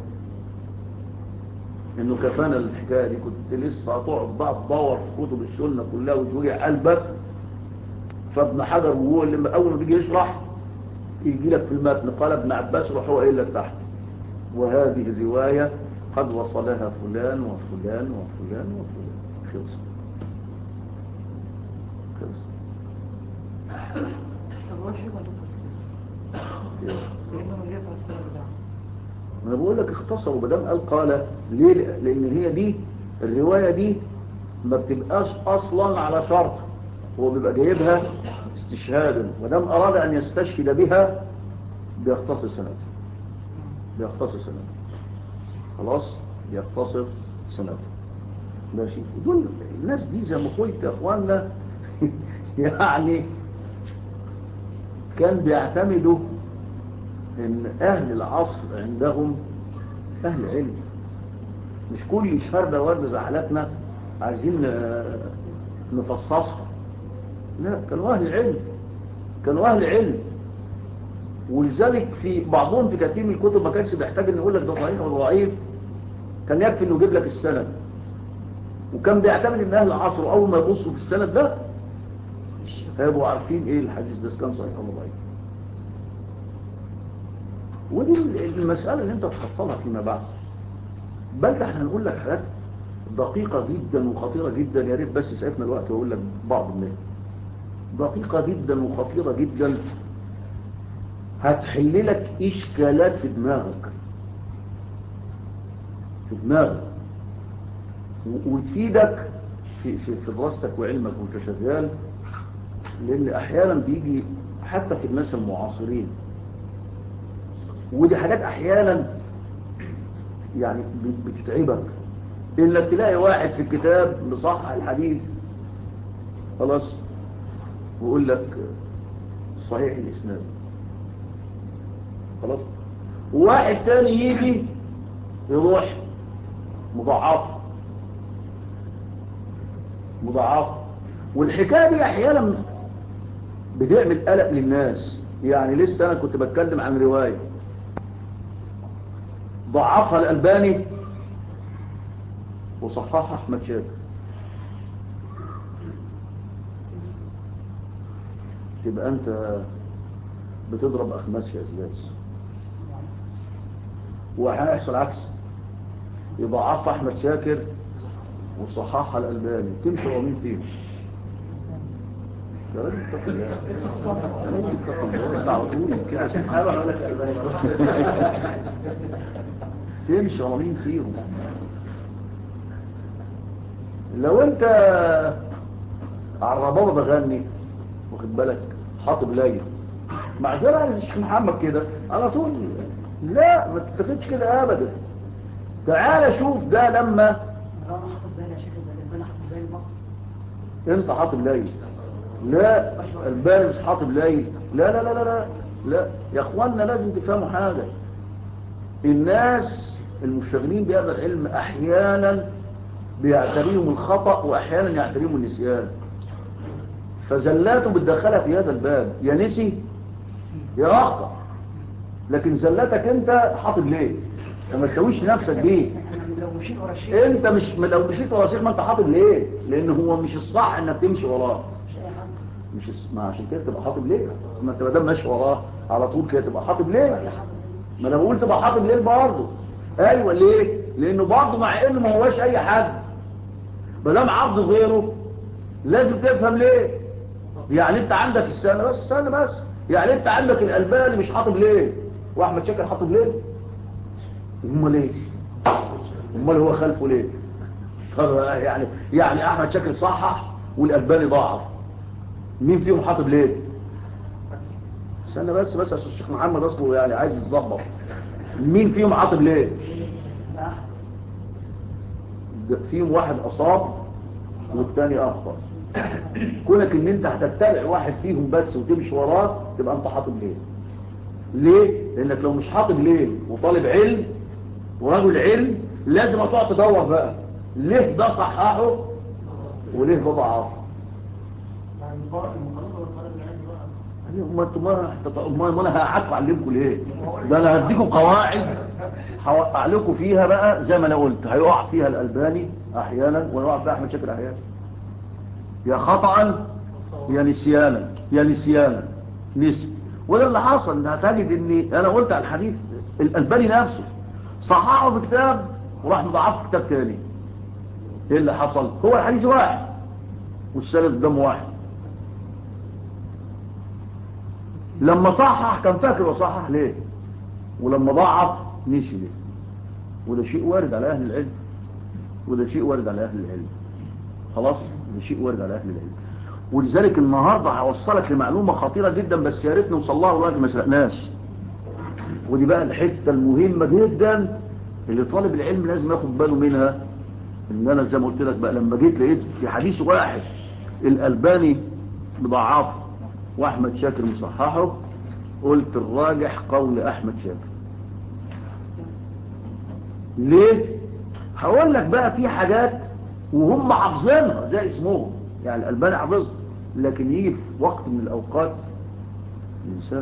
انه كفانا الحكايه دي كنت لسه هتقعد بقى تدور في كتب السنه كلها وتوجع قلبك فابن حجر وهو اللي اول ما بيجي يشرح يجي لك في المتن قال ابن عباس روح هو قايل لك تحت وهذه الروايه قد وصلها فلان وفلان وفلان وفلان خلص خلص طب هو الحكمة دكتور لأنه اللي يقطع السنة بتاعه انا بقول لك اختصروا بدل قال قال ليه لان هي دي الرواية دي ما بتبقاش اصلا على شرط هو بيبقى جايبها استشهادا ودام اراد ان يستشهد بها بيختصر سنة بيختصر سنة خلاص بيختصر سنة ماشي دول الناس دي زي ما قلت يا اخوانا يعني كان بيعتمدوا ان اهل العصر عندهم اهل علم مش كل شهردة ورد زعلتنا عايزين آه، نفصصها لا كانوا اهل علم كانوا اهل علم ولذلك في بعضهم في كثير من الكتب ما كانش بيحتاج ان يقول لك ده صحيح ولا ضعيف كان يكفي انه يجيب لك السند وكان بيعتمد ان اهل العصر اول ما يبصوا في السند ده هيبقوا عارفين ايه الحديث ده كان صحيح ولا ضعيف ودي المسألة اللي انت تحصلها فيما بعد بل ده احنا نقول لك حاجات دقيقة جدا وخطيرة جدا يا ريت بس يسعفنا الوقت واقول لك بعض منها دقيقة جدا وخطيرة جدا هتحل لك اشكالات في دماغك في دماغك و- وتفيدك في, في, في دراستك وعلمك وانت شغال لان احيانا بيجي حتى في الناس المعاصرين ودي حاجات احيانا يعني ب- بتتعبك انك تلاقي واحد في الكتاب مصحح الحديث خلاص ويقول لك صحيح الاسناد خلاص وواحد تاني يجي يروح مضاعف مضاعف والحكايه دي احيانا بتعمل قلق للناس يعني لسه انا كنت بتكلم عن روايه ضعفها الألباني وصححها أحمد شاكر تبقى انت بتضرب اخماس في اساس واحيانا يحصل عكس يضعف احمد شاكر وصححها الالباني تمشي هو مين فيهم يا راجل اتق الله. يا راجل اتق الله. انت على طول كده عشان حاول اقول لك الالباني تمشي هو مين فيهم لو انت على الربابه بغني واخد بالك حاطب ليل مع ذلك عايز الشيخ محمد كده على طول لا ما تتخذش كده ابدا تعال شوف ده لما انا حاطط بالي يا شيخ الالباني حاطط بالي بقى انت حاطب ليل لا الباري مش حاطب ليل لا لا لا لا لا لا يا اخوانا لازم تفهموا حاجه الناس المشتغلين بهذا العلم احيانا بيعتريهم الخطأ واحيانا يعتريهم النسيان فزلاته بتدخلها في هذا الباب يا نسي يا اخطأ لكن زلتك انت حاطب ليه فما تسويش نفسك بيه احنا لو مشيت ورا الشيخ انت مش لو مشيت ورا شيخ ما انت حاطب ليه لان هو مش الصح انك تمشي وراه مش اي حد مش الس- ما عشان كده تبقى حاطب ليه ما انت ما دام ماشي وراه على طول كده تبقى حاطب ليه ما انا بقول تبقى حاطب ليه برضه ايوه ليه لانه برضه مع انه ما هواش اي حد ما دام عبد غيره لازم تفهم ليه يعني انت عندك السنه بس السنه بس يعني انت عندك الالباني مش حاطب ليه واحمد شاكر حاطب ليه امال ليه امال هو خلفه ليه طب يعني يعني احمد شاكر صحح والالباني ضعف مين فيهم حاطب ليه استنى بس بس عشان الشيخ محمد اصله يعني عايز يتظبط مين فيهم حاطب ليه لا ده فيهم واحد اصاب والتاني اخطا كونك ان انت هتتبع واحد فيهم بس وتمشي وراه تبقى انت حاطب ليه ليه لانك لو مش حاطب ليه وطالب علم ورجل علم لازم هتقعد تدور بقى ليه ده صححه وليه ده ضعفه يعني المقارنة المقارنة والقارنة العلمي بقى أيوة، ما انتوا ما هتط- ما ما انا هقعدكم اعلمكم ليه ده انا هديكم قواعد هوقع لكم فيها بقى زي ما انا قلت هيقع فيها الالباني احيانا ويقع فيها احمد شاكر احيانا يا خطا يا نسيانا يا نسيانا نسي وده اللي حصل هتجد ان انا قلت على الحديث الالباني نفسه صححه في كتاب وراح مضاعفه في كتاب تاني ايه اللي حصل هو الحديث واحد والسند قدامه واحد لما صحح كان فاكر وصحح ليه ولما ضعف نسي ليه وده شيء وارد على اهل العلم وده شيء وارد على اهل العلم خلاص ده شيء وارد على اهل العلم ولذلك النهارده هوصلك لمعلومه خطيره جدا بس يا ريت نوصل لها والله ما سرقناش ودي بقى الحته المهمه جدا اللي طالب العلم لازم ياخد باله منها ان انا زي ما قلت لك بقى لما جيت لقيت في حديث واحد الالباني مضاعفه واحمد شاكر مصححه قلت الراجح قول احمد شاكر ليه هقول لك بقى في حاجات وهم حافظينها زي اسمهم يعني الالباني حافظها لكن يجي في وقت من الاوقات ينساها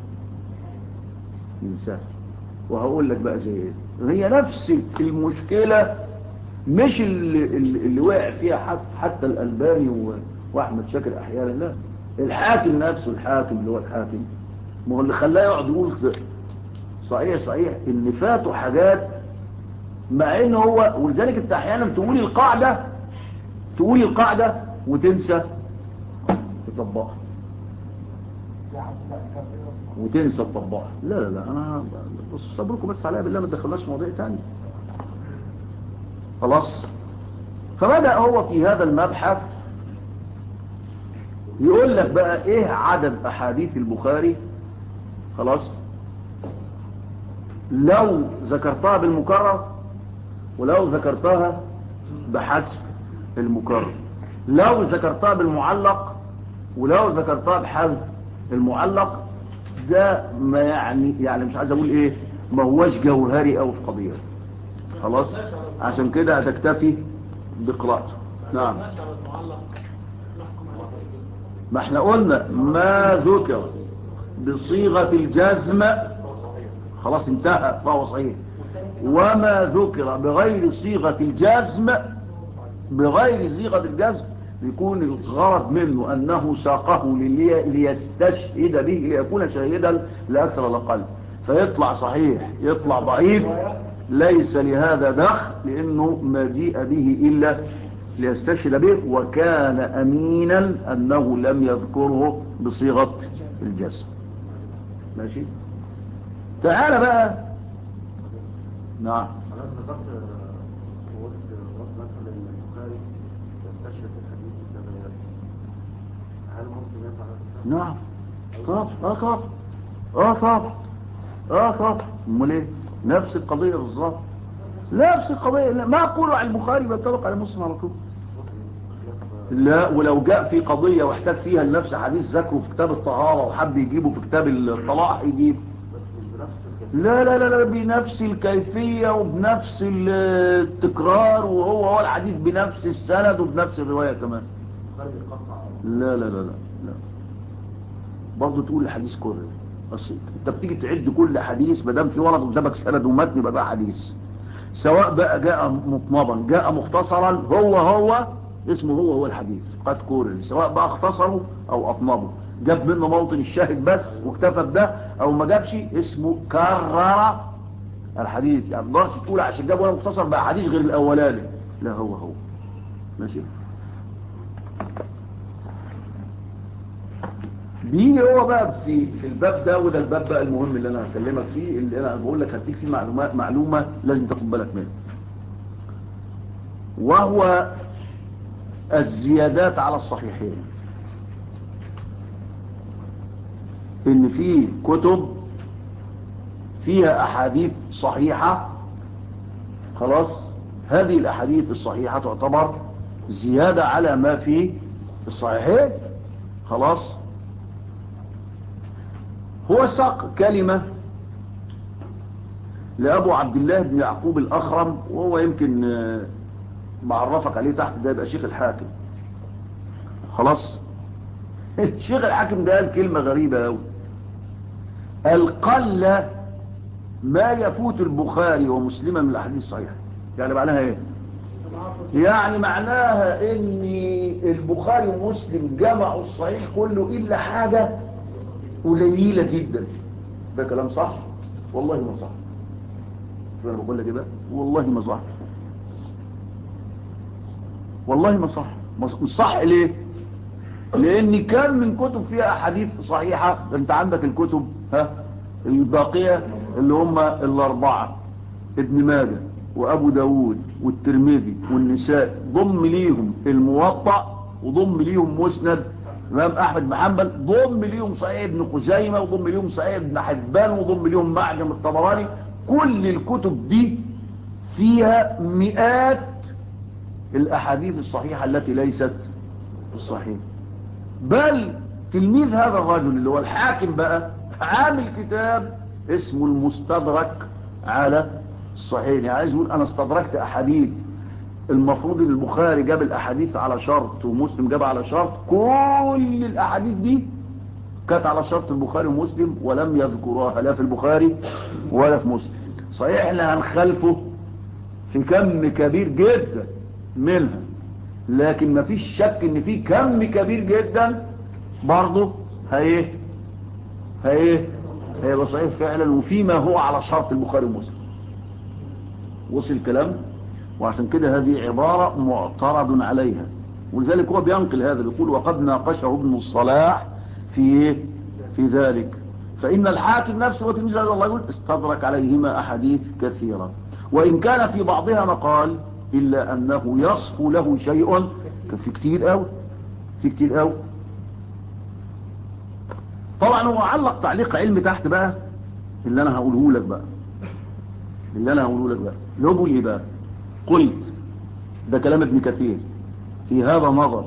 ينساها وهقول لك بقى زي ايه هي نفس المشكله مش اللي, اللي اللي وقع فيها حت- حتى الالباني و- واحمد شاكر احيانا لا الحاكم نفسه الحاكم اللي هو الحاكم ما هو اللي خلاه يقعد يقول صحيح صحيح ان فاته حاجات مع ان هو ولذلك انت احيانا تقول القاعده تقول القاعده وتنسى تطبقها وتنسى تطبقها لا لا لا انا بص صبركم بس عليا بالله ما تدخلناش مواضيع تانية خلاص فبدأ هو في هذا المبحث يقول لك بقى ايه عدد احاديث البخاري خلاص لو ذكرتها بالمكرر ولو ذكرتها بحذف المكرر لو ذكرتها بالمعلق ولو ذكرتها بحذف المعلق ده ما يعني يعني مش عايز اقول ايه ما هوش جوهري او في قضيه خلاص عشان كده هتكتفي بقراءته نعم ماشي على المعلق نحكم عليه ما احنا قلنا ما ذكر بصيغة الجزم خلاص انتهى فهو صحيح وما ذكر بغير صيغة الجزم بغير صيغة الجزم يكون الغرض منه أنه ساقه للي- ليستشهد به ليكون شاهدا لأكثر الأقل فيطلع صحيح يطلع ضعيف ليس لهذا دخل لأنه ما جيء به إلا ليستشهد به وكان أمينا أنه لم يذكره بصيغة الجسم ماشي تعال بقى نعم حضرتك ذكرت آه، قلت قلت مثلا ان البخاري يستشهد في الحديث الكبير هل ممكن يفعل هذا؟ نعم طب اه طب اه طب اه طب امال ايه نفس القضيه بالظبط نفس القضيه لا، ما اقوله على البخاري بينطبق على مسلم على طول لا ولو جاء في قضيه واحتاج فيها لنفس حديث ذكره في كتاب الطهاره وحب يجيبه في كتاب الطلاق يجيبه بس مش بنفس الكيفية لا لا لا لا بنفس الكيفية وبنفس التكرار وهو هو الحديث بنفس السند وبنفس الرواية كمان البخاري بيقطع لا لا لا لا, لا. برضه تقول الحديث كله بس انت بتيجي تعد كل حديث ما دام في ورد قدامك سند ومتن يبقى ده حديث سواء بقى جاء مطنبا جاء مختصرا هو هو اسمه هو هو الحديث قد كورل سواء بقى اختصره او اطنبه جاب منه موطن الشاهد بس واكتفى بده او ما جابش اسمه كرر الحديث يعني ما تقدرش تقول عشان جاب ولا مختصر بقى حديث غير الاولاني لا هو هو ماشي بيجي هو بقى في في الباب ده وده الباب بقى المهم اللي انا هكلمك فيه اللي انا بقول لك هديك فيه معلومات معلومه لازم تاخد بالك منها وهو الزيادات على الصحيحين ان في كتب فيها احاديث صحيحه خلاص هذه الاحاديث الصحيحه تعتبر زياده على ما في الصحيحين خلاص هو ساق كلمة لأبو عبد الله بن يعقوب الأخرم وهو يمكن آه، معرفك عليه تحت ده يبقى شيخ الحاكم خلاص الشيخ الحاكم ده قال كلمة غريبة أوي القل ما يفوت البخاري ومسلما من الأحاديث الصحيحة يعني معناها ايه يعني معناها ان البخاري ومسلم جمعوا الصحيح كله الا حاجة قليلة جدا ده كلام صح والله ما صح شو انا بقول لك ايه بقى والله ما صح والله ما صح مش صح ليه لان كان من كتب فيها احاديث صحيحة انت عندك الكتب ها الباقية اللي هم الاربعة ابن ماجه وابو داود والترمذي والنساء ضم ليهم الموطأ وضم ليهم مسند امام احمد بن حنبل ضم ليهم صحيح ابن خزيمه وضم ليهم صحيح ابن حبان وضم ليهم معجم الطبراني كل الكتب دي فيها مئات الاحاديث الصحيحه التي ليست الصحيح بل تلميذ هذا الرجل اللي هو الحاكم بقى عامل كتاب اسمه المستدرك على الصحيح يعني عايز يقول انا استدركت احاديث المفروض ان البخاري جاب الاحاديث على شرط ومسلم جاب على شرط كل الاحاديث دي كانت على شرط البخاري ومسلم ولم يذكروها لا في البخاري ولا في مسلم صحيح احنا هنخالفه في كم كبير جدا منها لكن ما فيش شك ان في كم كبير جدا برضه هي هي هيبقى صحيح فعلا وفيما هو على شرط البخاري ومسلم وصل الكلام وعشان كده هذه عبارة معترض عليها ولذلك هو بينقل هذا بيقول وقد ناقشه ابن الصلاح في إيه؟ في ذلك فإن الحاكم نفسه وتلميذ هذا الله يقول استدرك عليهما أحاديث كثيرة وإن كان في بعضها مقال إلا أنه يصف له شيء في كتير قوي في كتير قوي طبعا هو علق تعليق علمي تحت بقى اللي أنا هقوله لك بقى اللي أنا هقوله لك بقى لو بقول إيه بقى قلت ده كلام ابن كثير في هذا نظر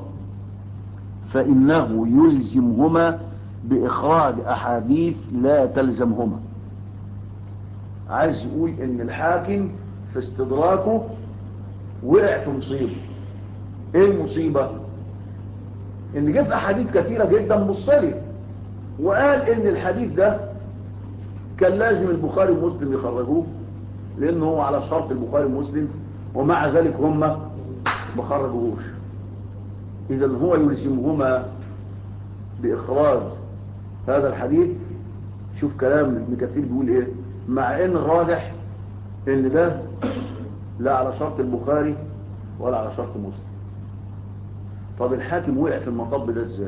فإنه يلزمهما بإخراج أحاديث لا تلزمهما عايز يقول إن الحاكم في استدراكه وقع في مصيبة إيه المصيبة إن جه في أحاديث كثيرة جدا مصلي وقال إن الحديث ده كان لازم البخاري ومسلم يخرجوه لأنه هو على شرط البخاري ومسلم ومع ذلك هم ما خرجوهوش إذا هو يلزمهما بإخراج هذا الحديث شوف كلام ابن كثير بيقول إيه مع إن الراجح إن ده لا على شرط البخاري ولا على شرط مسلم طب الحاكم وقع في المطب ده ازاي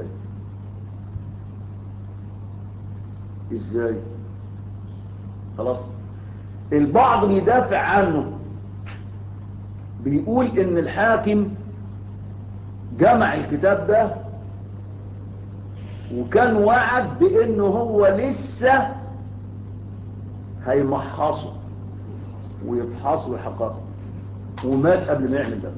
ازاي خلاص البعض بيدافع عنه بيقول ان الحاكم جمع الكتاب ده وكان وعد بانه هو لسه هيمحصه ويفحصه ويحققه ومات قبل ما يعمل ده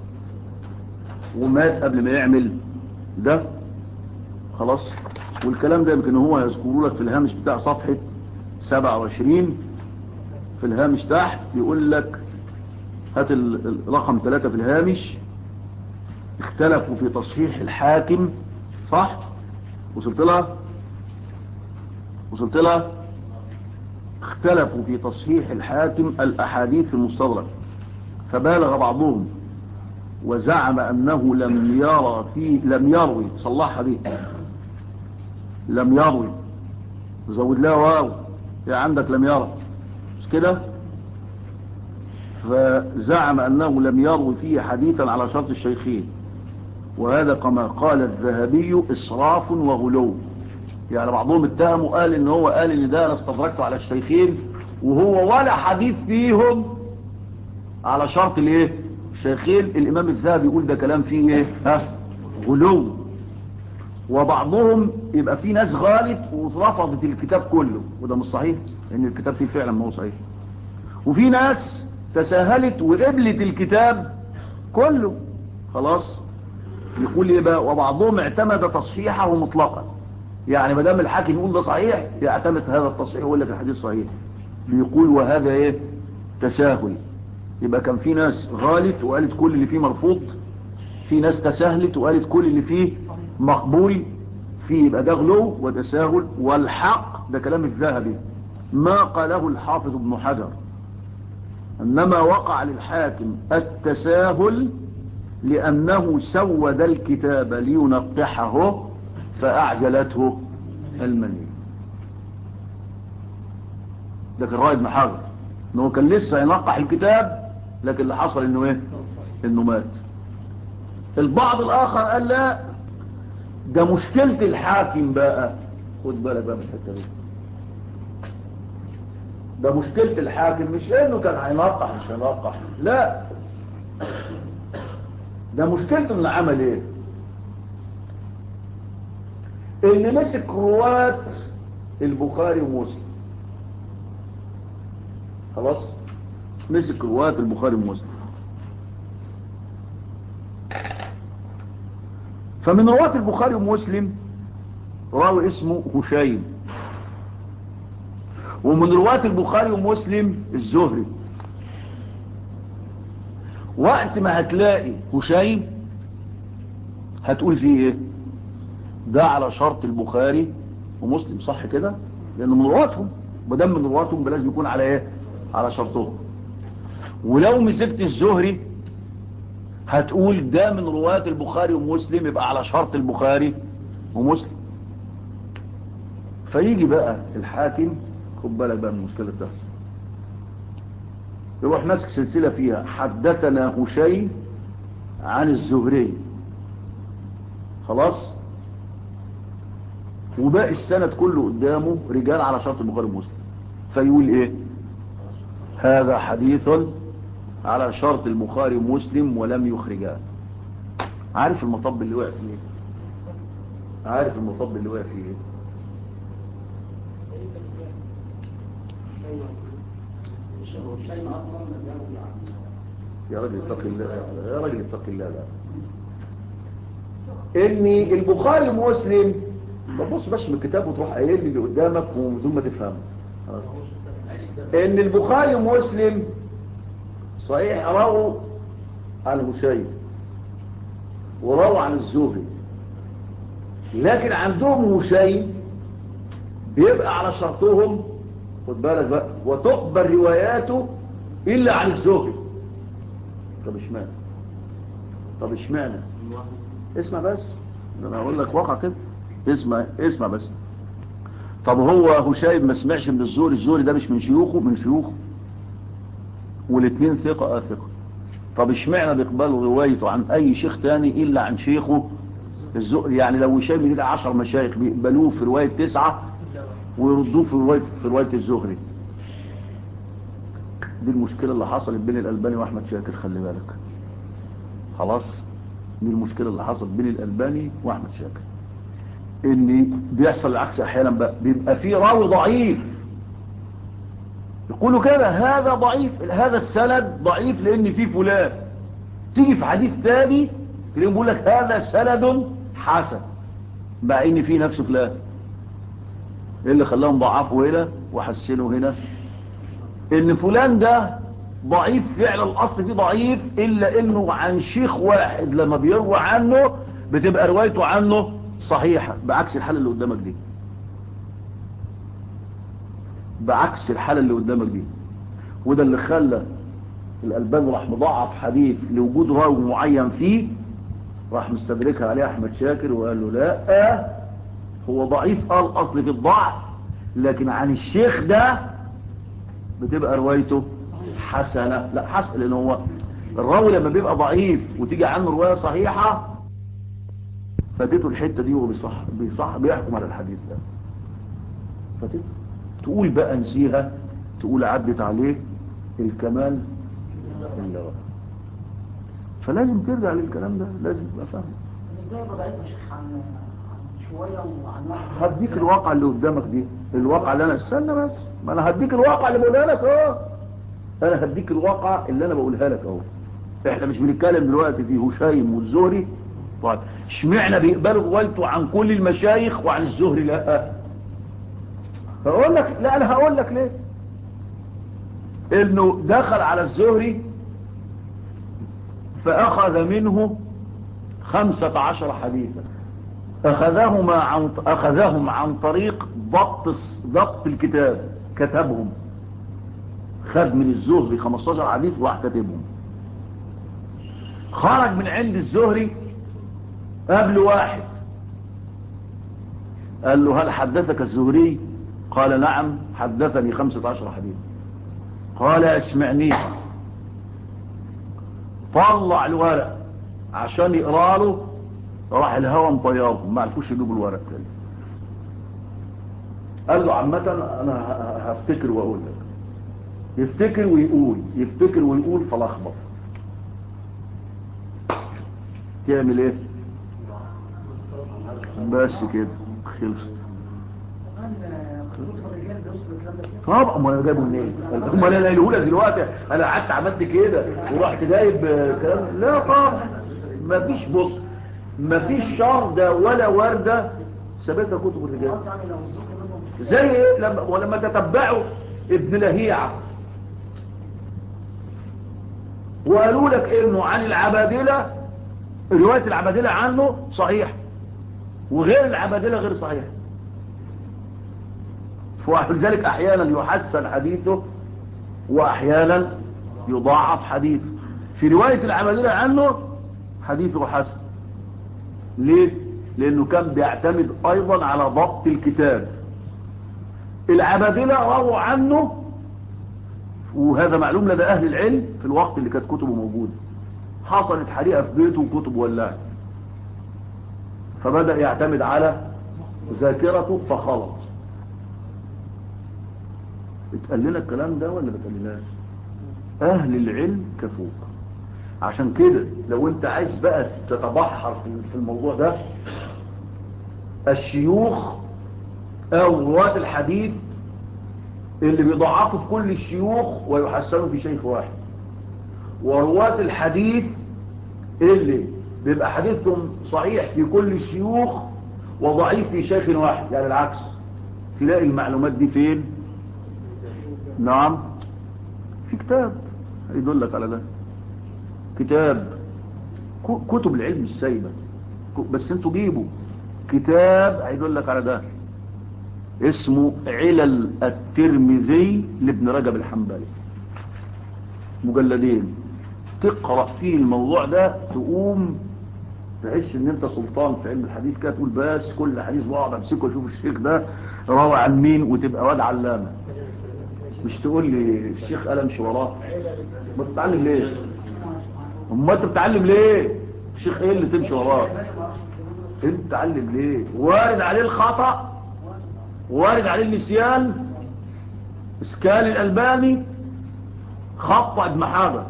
ومات قبل ما يعمل ده خلاص والكلام ده يمكن هو يذكره لك في الهامش بتاع صفحة 27 في الهامش تحت بيقول لك هات الرقم 3 في الهامش اختلفوا في تصحيح الحاكم صح وصلت لها وصلت لها اختلفوا في تصحيح الحاكم الأحاديث المستدرك فبالغ بعضهم وزعم أنه لم يرى فيه لم يروي صلحها دي لم يروي زود لها واو يا عندك لم يرى مش كده فزعم أنه لم يروي فيه حديثا على شرط الشيخين وهذا كما قال الذهبي إسراف وغلو يعني بعضهم اتهموا قال ان هو قال ان ده انا استدركته على الشيخين وهو ولا حديث فيهم على شرط الايه الشيخين الامام الذهبي يقول ده كلام فيه ايه ها غلو وبعضهم يبقى في ناس غالت ورفضت الكتاب كله وده مش صحيح لان الكتاب فيه فعلا ما هو صحيح وفي ناس تساهلت وقبلت الكتاب كله خلاص يقول ايه بقى وبعضهم اعتمد تصحيحه مطلقا يعني ما دام الحاكم يقول ده صحيح يعتمد هذا التصحيح ويقول لك الحديث صحيح بيقول وهذا ايه تساهل يبقى كان في ناس غالت وقالت كل اللي فيه مرفوض في ناس تساهلت وقالت كل اللي فيه مقبول في يبقى ده غلو وتساهل والحق ده كلام الذهبي ما قاله الحافظ ابن حجر انما وقع للحاكم التساهل لانه سود الكتاب لينقحه فاعجلته المني ده كان رأي ابن حجر انه كان لسه ينقح الكتاب لكن اللي حصل انه ايه انه مات البعض الاخر قال لا ده مشكلة الحاكم بقى خد بالك بقى من الحتة دي ده مشكلة الحاكم مش انه كان هينقح مش هينقح لا ده مشكلته انه عمل ايه ان مسك رواة البخاري ومسلم خلاص مسك رواة البخاري ومسلم فمن رواة البخاري ومسلم راوي اسمه هشيم ومن رواة البخاري ومسلم الزهري وقت ما هتلاقي هشيم هتقول فيه ايه ده على شرط البخاري ومسلم صح كده لانه من رواتهم ودام من رواتهم لازم يكون على ايه على شرطهم ولو مسكت الزهري هتقول ده من رواة البخاري ومسلم يبقى على شرط البخاري ومسلم فيجي بقى الحاكم خد بالك بقى من المشكلة ده يروح ماسك سلسلة فيها حدثنا هشيم عن الزهري خلاص وباقي السند كله قدامه رجال على شرط البخاري ومسلم فيقول ايه هذا حديث على شرط البخاري ومسلم ولم يخرجاه عارف المطب اللي وقع فيه عارف المطب اللي وقع فيه يا راجل اتق الله يا راجل اتق الله لا ان البخاري ومسلم بص باش من الكتاب وتروح قايل لي اللي قدامك وبدون ما تفهم خلاص ان البخاري ومسلم صحيح رووا عن هشيم ورووا عن الزهري لكن عندهم هشيم بيبقى على شرطهم خد بالك بقى وتقبل رواياته الا عن الزهري طب اشمعنى طب اشمعنى اسمع بس ده انا هقول لك واقع كده اسمع اسمع بس طب هو هشيم ما سمعش من الزهري الزهري ده مش من شيوخه من شيوخه والاثنين ثقة اه ثقة طب اشمعنى بيقبلوا روايته عن اي شيخ تاني الا عن شيخه الزهري يعني لو هشيم يجي 10 مشايخ بيقبلوه في رواية تسعة ويردوه في رواية في رواية الزهري دي المشكلة اللي حصلت بين الألباني وأحمد شاكر خلي بالك خلاص دي المشكلة اللي حصلت بين الألباني وأحمد شاكر ان بيحصل العكس احيانا بقى بيبقى في راوي ضعيف يقولوا كده هذا ضعيف هذا السند ضعيف لان فيه فلان تيجي في حديث تاني تلاقيهم بيقول لك هذا سند حسن مع ان فيه نفس فلان ايه اللي خلاهم ضعفوا هنا وحسنوا هنا ان فلان ده ضعيف فعلا الاصل فيه ضعيف الا انه عن شيخ واحد لما بيروى عنه بتبقى روايته عنه صحيحة بعكس الحالة اللي قدامك دي بعكس الحالة اللي قدامك دي وده اللي خلى الألبان راح مضاعف حديث لوجود راوي معين فيه راح مستدركها عليه أحمد شاكر وقال له لا هو ضعيف قال أصل في الضعف لكن عن الشيخ ده بتبقى روايته حسنة لا حسن لأن هو الراوي لما بيبقى ضعيف وتيجي عنه رواية صحيحة فاتته الحتة دي وهو بيصح بيصح بيحكم على الحديث ده فاتته تقول بقى نسيها تقول عدت عليه الكمال إلا هو فلازم ترجع للكلام ده لازم تبقى فاهم ازاي ضعيف يا شيخ عن عن شويه وعن واحد هديك الواقع اللي قدامك دي الواقع اللي انا استنى بس ما انا هديك الواقع اللي بقولها لك اهو انا هديك الواقع اللي انا بقولها لك اهو احنا مش بنتكلم دلوقتي في هشيم والزهري طيب اشمعنى بيقبلوا روايته عن كل المشايخ وعن الزهري لا هقول لك لا انا هقول لك ليه انه دخل على الزهري فاخذ منه خمسة عشر حديثا اخذهما عن اخذهم عن طريق ضبط ضبط الكتاب كتبهم خد من الزهري 15 حديث وراح كاتبهم خرج من عند الزهري قبل واحد قال له هل حدثك الزهري قال نعم حدثني خمسة عشر حديث قال اسمعني طلع الورق عشان يقرا له راح الهوى مطيرهم ما عرفوش يجيبوا الورق تاني قال له عامة انا هفتكر واقول لك يفتكر ويقول يفتكر ويقول فلخبط تعمل ايه بس كده خلصت طبعا ما انا جايبه منين هم انا قايله لك دلوقتي انا قعدت عملت كده ورحت جايب كلام لا طبعا مفيش بص مفيش شردة ولا وردة ثبتها كتب الرجال زي ايه لما ولما تتبعوا ابن لهيعة وقالوا لك انه عن العبادلة رواية العبادلة عنه صحيح وغير العبادلة غير صحيح ولذلك احيانا يحسن حديثه واحيانا يضاعف حديثه في رواية العبادلة عنه حديثه حسن ليه لانه كان بيعتمد ايضا على ضبط الكتاب العبادلة رووا عنه وهذا معلوم لدى اهل العلم في الوقت اللي كانت كتبه موجودة حصلت حريقة في بيته وكتب ولعت فبدأ يعتمد على ذاكرته فخلط اتقال لنا الكلام ده ولا بتقلناش اهل العلم كفوك عشان كده لو انت عايز بقى تتبحر في الموضوع ده الشيوخ او رواة الحديث اللي بيضعفوا في كل الشيوخ ويحسنوا في شيخ واحد ورواة الحديث اللي بيبقى حديثهم صحيح في كل الشيوخ وضعيف في شيخ واحد يعني العكس تلاقي المعلومات دي فين نعم في كتاب يدلك على ده كتاب كتب العلم السايبة بس انتوا جيبوا كتاب هيدلك على ده اسمه علل الترمذي لابن رجب الحنبلي مجلدين تقرأ فيه الموضوع ده تقوم تحس ان انت سلطان في علم الحديث كده تقول بس كل حديث بقعد امسكه واشوف الشيخ ده روى عن مين وتبقى واد علامه مش تقول لي الشيخ قال امشي وراه ما تتعلم ليه امال انت بتتعلم ليه الشيخ ايه اللي تمشي وراه انت تتعلم ليه وارد عليه الخطأ وارد عليه النسيان اسكال الالباني خطأ ابن حجر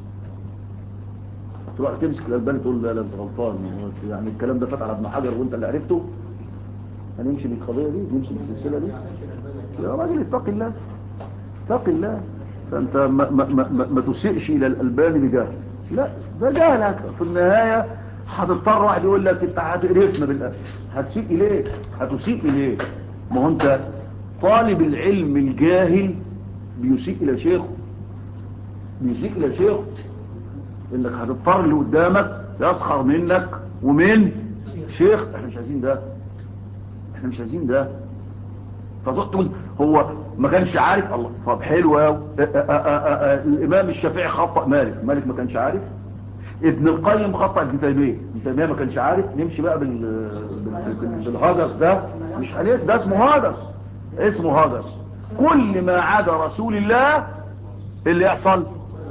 تروح تمسك الالباني تقول لا لا انت غلطان يعني الكلام ده فات على ابن حجر وانت اللي عرفته هنمشي بالقضيه دي نمشي بالسلسله دي يا راجل اتق الله اتق الله فانت ما, ما, ما, ما, ما تسيئش الى الالباني بجهل لا ده جهلك في النهايه هتضطر واحد يقول لك انت هتقرفنا بالاكل هتسيء اليه هتسيء اليه ما هو انت طالب العلم الجاهل بيسيء الى شيخه بيسيء الى شيخه انك هتضطر اللي قدامك يسخر منك ومن شيخ احنا مش عايزين ده احنا مش عايزين ده فتقول هو ما كانش عارف الله طب حلو قوي الامام الشافعي خطأ مالك مالك ما كانش عارف ابن القيم خطأ ابن تيميه ابن تيميه ما كانش عارف نمشي بقى بال... بال... بالهجس ده مش عليه ده اسمه هجس اسمه هجس كل ما عدا رسول الله اللي يحصل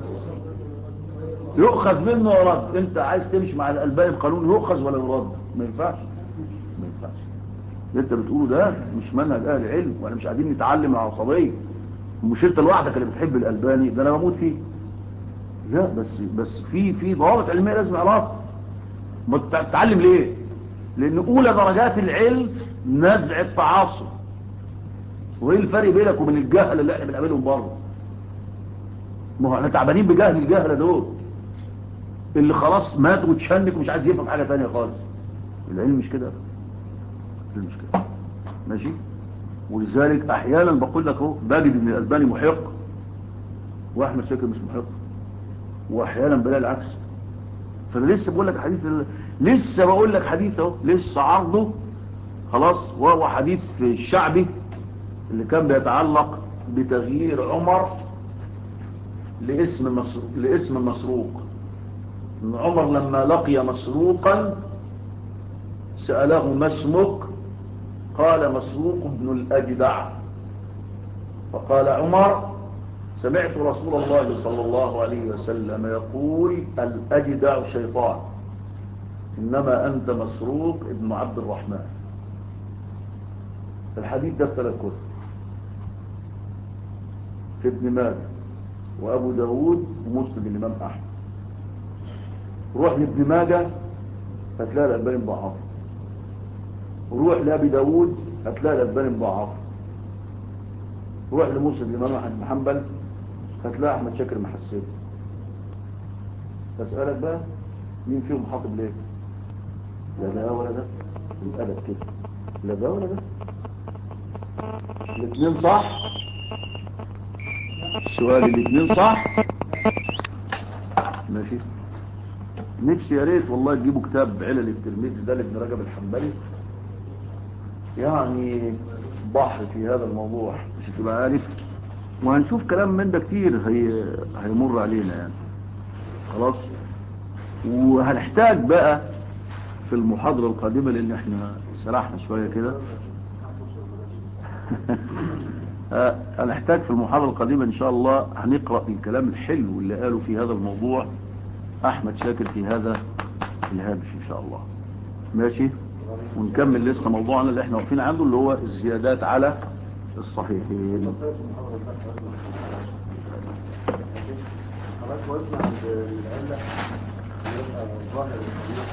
يؤخذ منه ورد انت عايز تمشي مع الالباني بقانون يؤخذ ولا يرد ما ينفعش ما ينفعش اللي انت بتقوله ده مش منهج اهل العلم واحنا مش قاعدين نتعلم العصبيه مش انت لوحدك اللي بتحب الالباني ده انا بموت فيه لا بس بس في في ضوابط علميه لازم اعرفها ما تتعلم ليه لان اولى درجات العلم نزع التعصب وايه الفرق بينك وبين الجهله اللي احنا بنقابلهم بره ما هو احنا تعبانين بجهل الجهله دول اللي خلاص مات وتشنك ومش عايز يفهم حاجه ثانيه خالص العلم مش كده العلم مش كده ماشي ولذلك احيانا بقول لك اهو بجد ان الالباني محق واحمد شاكر مش محق واحيانا بلاقي العكس فانا لسه بقول لك حديث ال... لسه بقول لك حديث اهو لسه عرضه خلاص وهو حديث الشعبي اللي كان بيتعلق بتغيير عمر لاسم مسروق لاسم مسروق ان عمر لما لقي مسروقا سأله ما اسمك قال مسروق بن الأجدع فقال عمر سمعت رسول الله صلى الله عليه وسلم يقول الأجدع شيطان إنما أنت مسروق ابن عبد الرحمن الحديث ده في ثلاث كتب في ابن ماجه وأبو داود ومسلم الإمام أحمد روح لابن ماجه هتلاقي الألباني مضاعف وروح لأبي داود هتلاقي الألباني مضاعف روح لمسلم الإمام أحمد بن حنبل هتلاقي أحمد شاكر محسن أسألك بقى مين فيهم حاطب ليه لا ده ولا ده الأدب كده لا ده ولا ده الاثنين صح السؤال الاثنين صح ماشي نفسي يا ريت والله تجيبوا كتاب علل الترمذي ده لابن رجب الحنبلي يعني بحر في هذا الموضوع مش تبقى عارف وهنشوف كلام من ده كتير هي... هيمر علينا يعني خلاص وهنحتاج بقى في المحاضرة القادمة لان احنا سرحنا شوية كده هنحتاج في المحاضرة القادمة ان شاء الله هنقرأ الكلام الحلو اللي قاله في هذا الموضوع احمد شاكر في هذا الهامش ان شاء الله ماشي ونكمل لسه موضوعنا اللي احنا واقفين عنده اللي هو الزيادات على الصحيحين خلاص وقفنا عند العلة يبقى ظاهر الحديث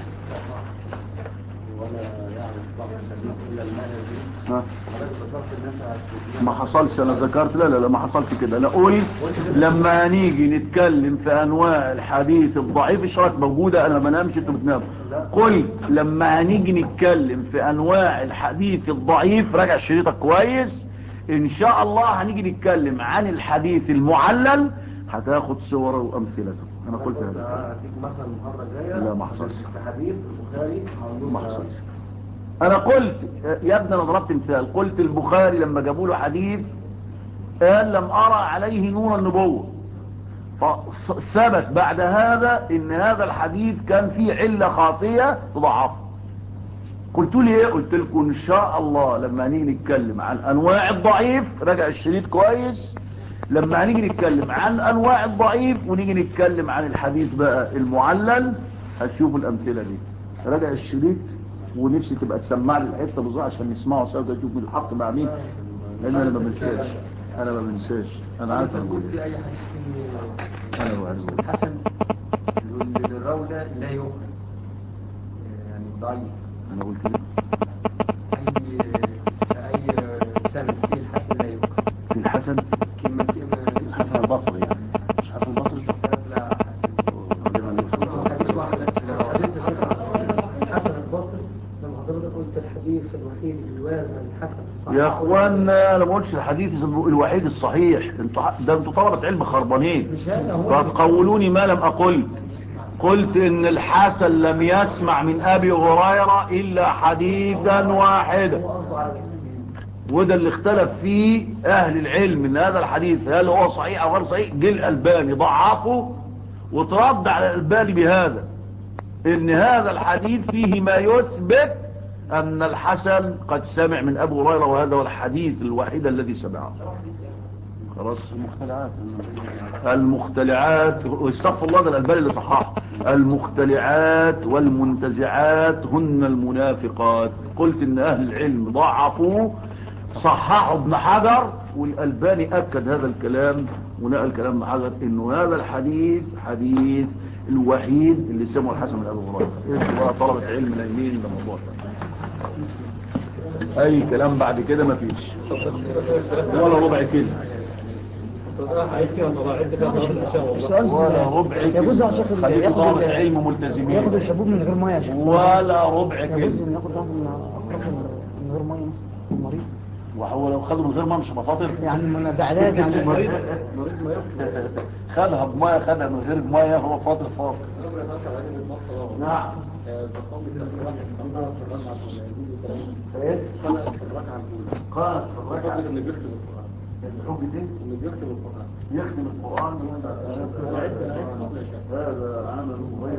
ولا يعرف ظاهر الحديث إلا المعنى دي ها حضرتك ذكرت إن أنت هتجيب ما حصلش انا ذكرت لا لا لا ما حصلش كده انا قلت لما نيجي نتكلم في انواع الحديث الضعيف اشراك موجودة انا ما نامش انتوا بتناموا قلت لما هنيجي نتكلم في انواع الحديث الضعيف راجع شريطك كويس ان شاء الله هنيجي نتكلم عن الحديث المعلل هتاخد صوره وامثلته انا قلت هذا هديك مثلا المحاضرة الجاية لا، ما حصلش. في حديث البخاري ما حصلش انا قلت يا ابني انا ضربت مثال قلت البخاري لما جابوا له حديث قال لم ارى عليه نور النبوة فثبت بعد هذا ان هذا الحديث كان فيه علة خافية تضعف قلت لي ايه قلت لكم ان شاء الله لما هنيجي نتكلم عن انواع الضعيف راجع الشريط كويس لما هنيجي نتكلم عن انواع الضعيف ونيجي نتكلم عن الحديث بقى المعلل هتشوفوا الامثلة دي راجع الشريط ونفسي تبقى تسمع لي الحته بالظبط عشان نسمعه سوا كده نشوف الحق مع مين لان انا ما بنساش انا ما بنساش انا عارف انا بقول في إيه. اي حديث فيه انا بقول إيه. حسن للراوي ده لا يؤخذ يعني ضعيف انا قلت كده اي اي سند فيه الحسن لا يؤخذ في الحسن كلمة كلمة اسم حسن البصري يعني مش حسن البصري لا حسن حديث واحد بس حديث حسن البصري لما حضرتك قلت الحديث الوحيد اللي وارد عن الحسن صح؟ يا اخوانا انا ما قلتش الحديث الوحيد الصحيح انتوا ده انتوا طلبة علم خربانين مش هذا هو فتقولوني ما لم اقل قلت ان الحسن لم يسمع من ابي هريرة الا حديثا واحدا هو قصده على إيه؟ وده اللي اختلف فيه اهل العلم ان هذا الحديث هل هو صحيح او غير صحيح جه الالباني ضعفه وترد على الالباني بهذا ان هذا الحديث فيه ما يثبت ان الحسن قد سمع من ابو هريره وهذا هو الحديث الوحيد الذي سمعه خلاص المختلعات المختلعات واستغفر الله ده الالباني اللي صححه المختلعات والمنتزعات هن المنافقات قلت ان اهل العلم ضعفوا صححوا ابن حجر والالباني اكد هذا الكلام ونقل كلام ابن حجر انه هذا الحديث حديث الوحيد اللي سمعه الحسن من ابو هريره ايه بقى طلبه علم نايمين ده موضوع تاني. اي كلام بعد كده مفيش ولا ربع كلمه ولا ربع يجوز يا كلمه شيخ خليكم ياخد طلبه ال- علم ياخد ملتزمين الحبوب من غير ميه يا شيخ ولا ربع يجوز كلمه ان ياخد ده من اقراص من غير ميه المريض وهو لو خده من غير ما مش بفاطر يعني ما ده علاج يعني مريض خدها بميه خدها من غير ميه هو فاطر فاطر نعم ايه قال الركعه انه بيختم القرآن الحب دي انه بيختم القرآن يختم القران هذا عمل غير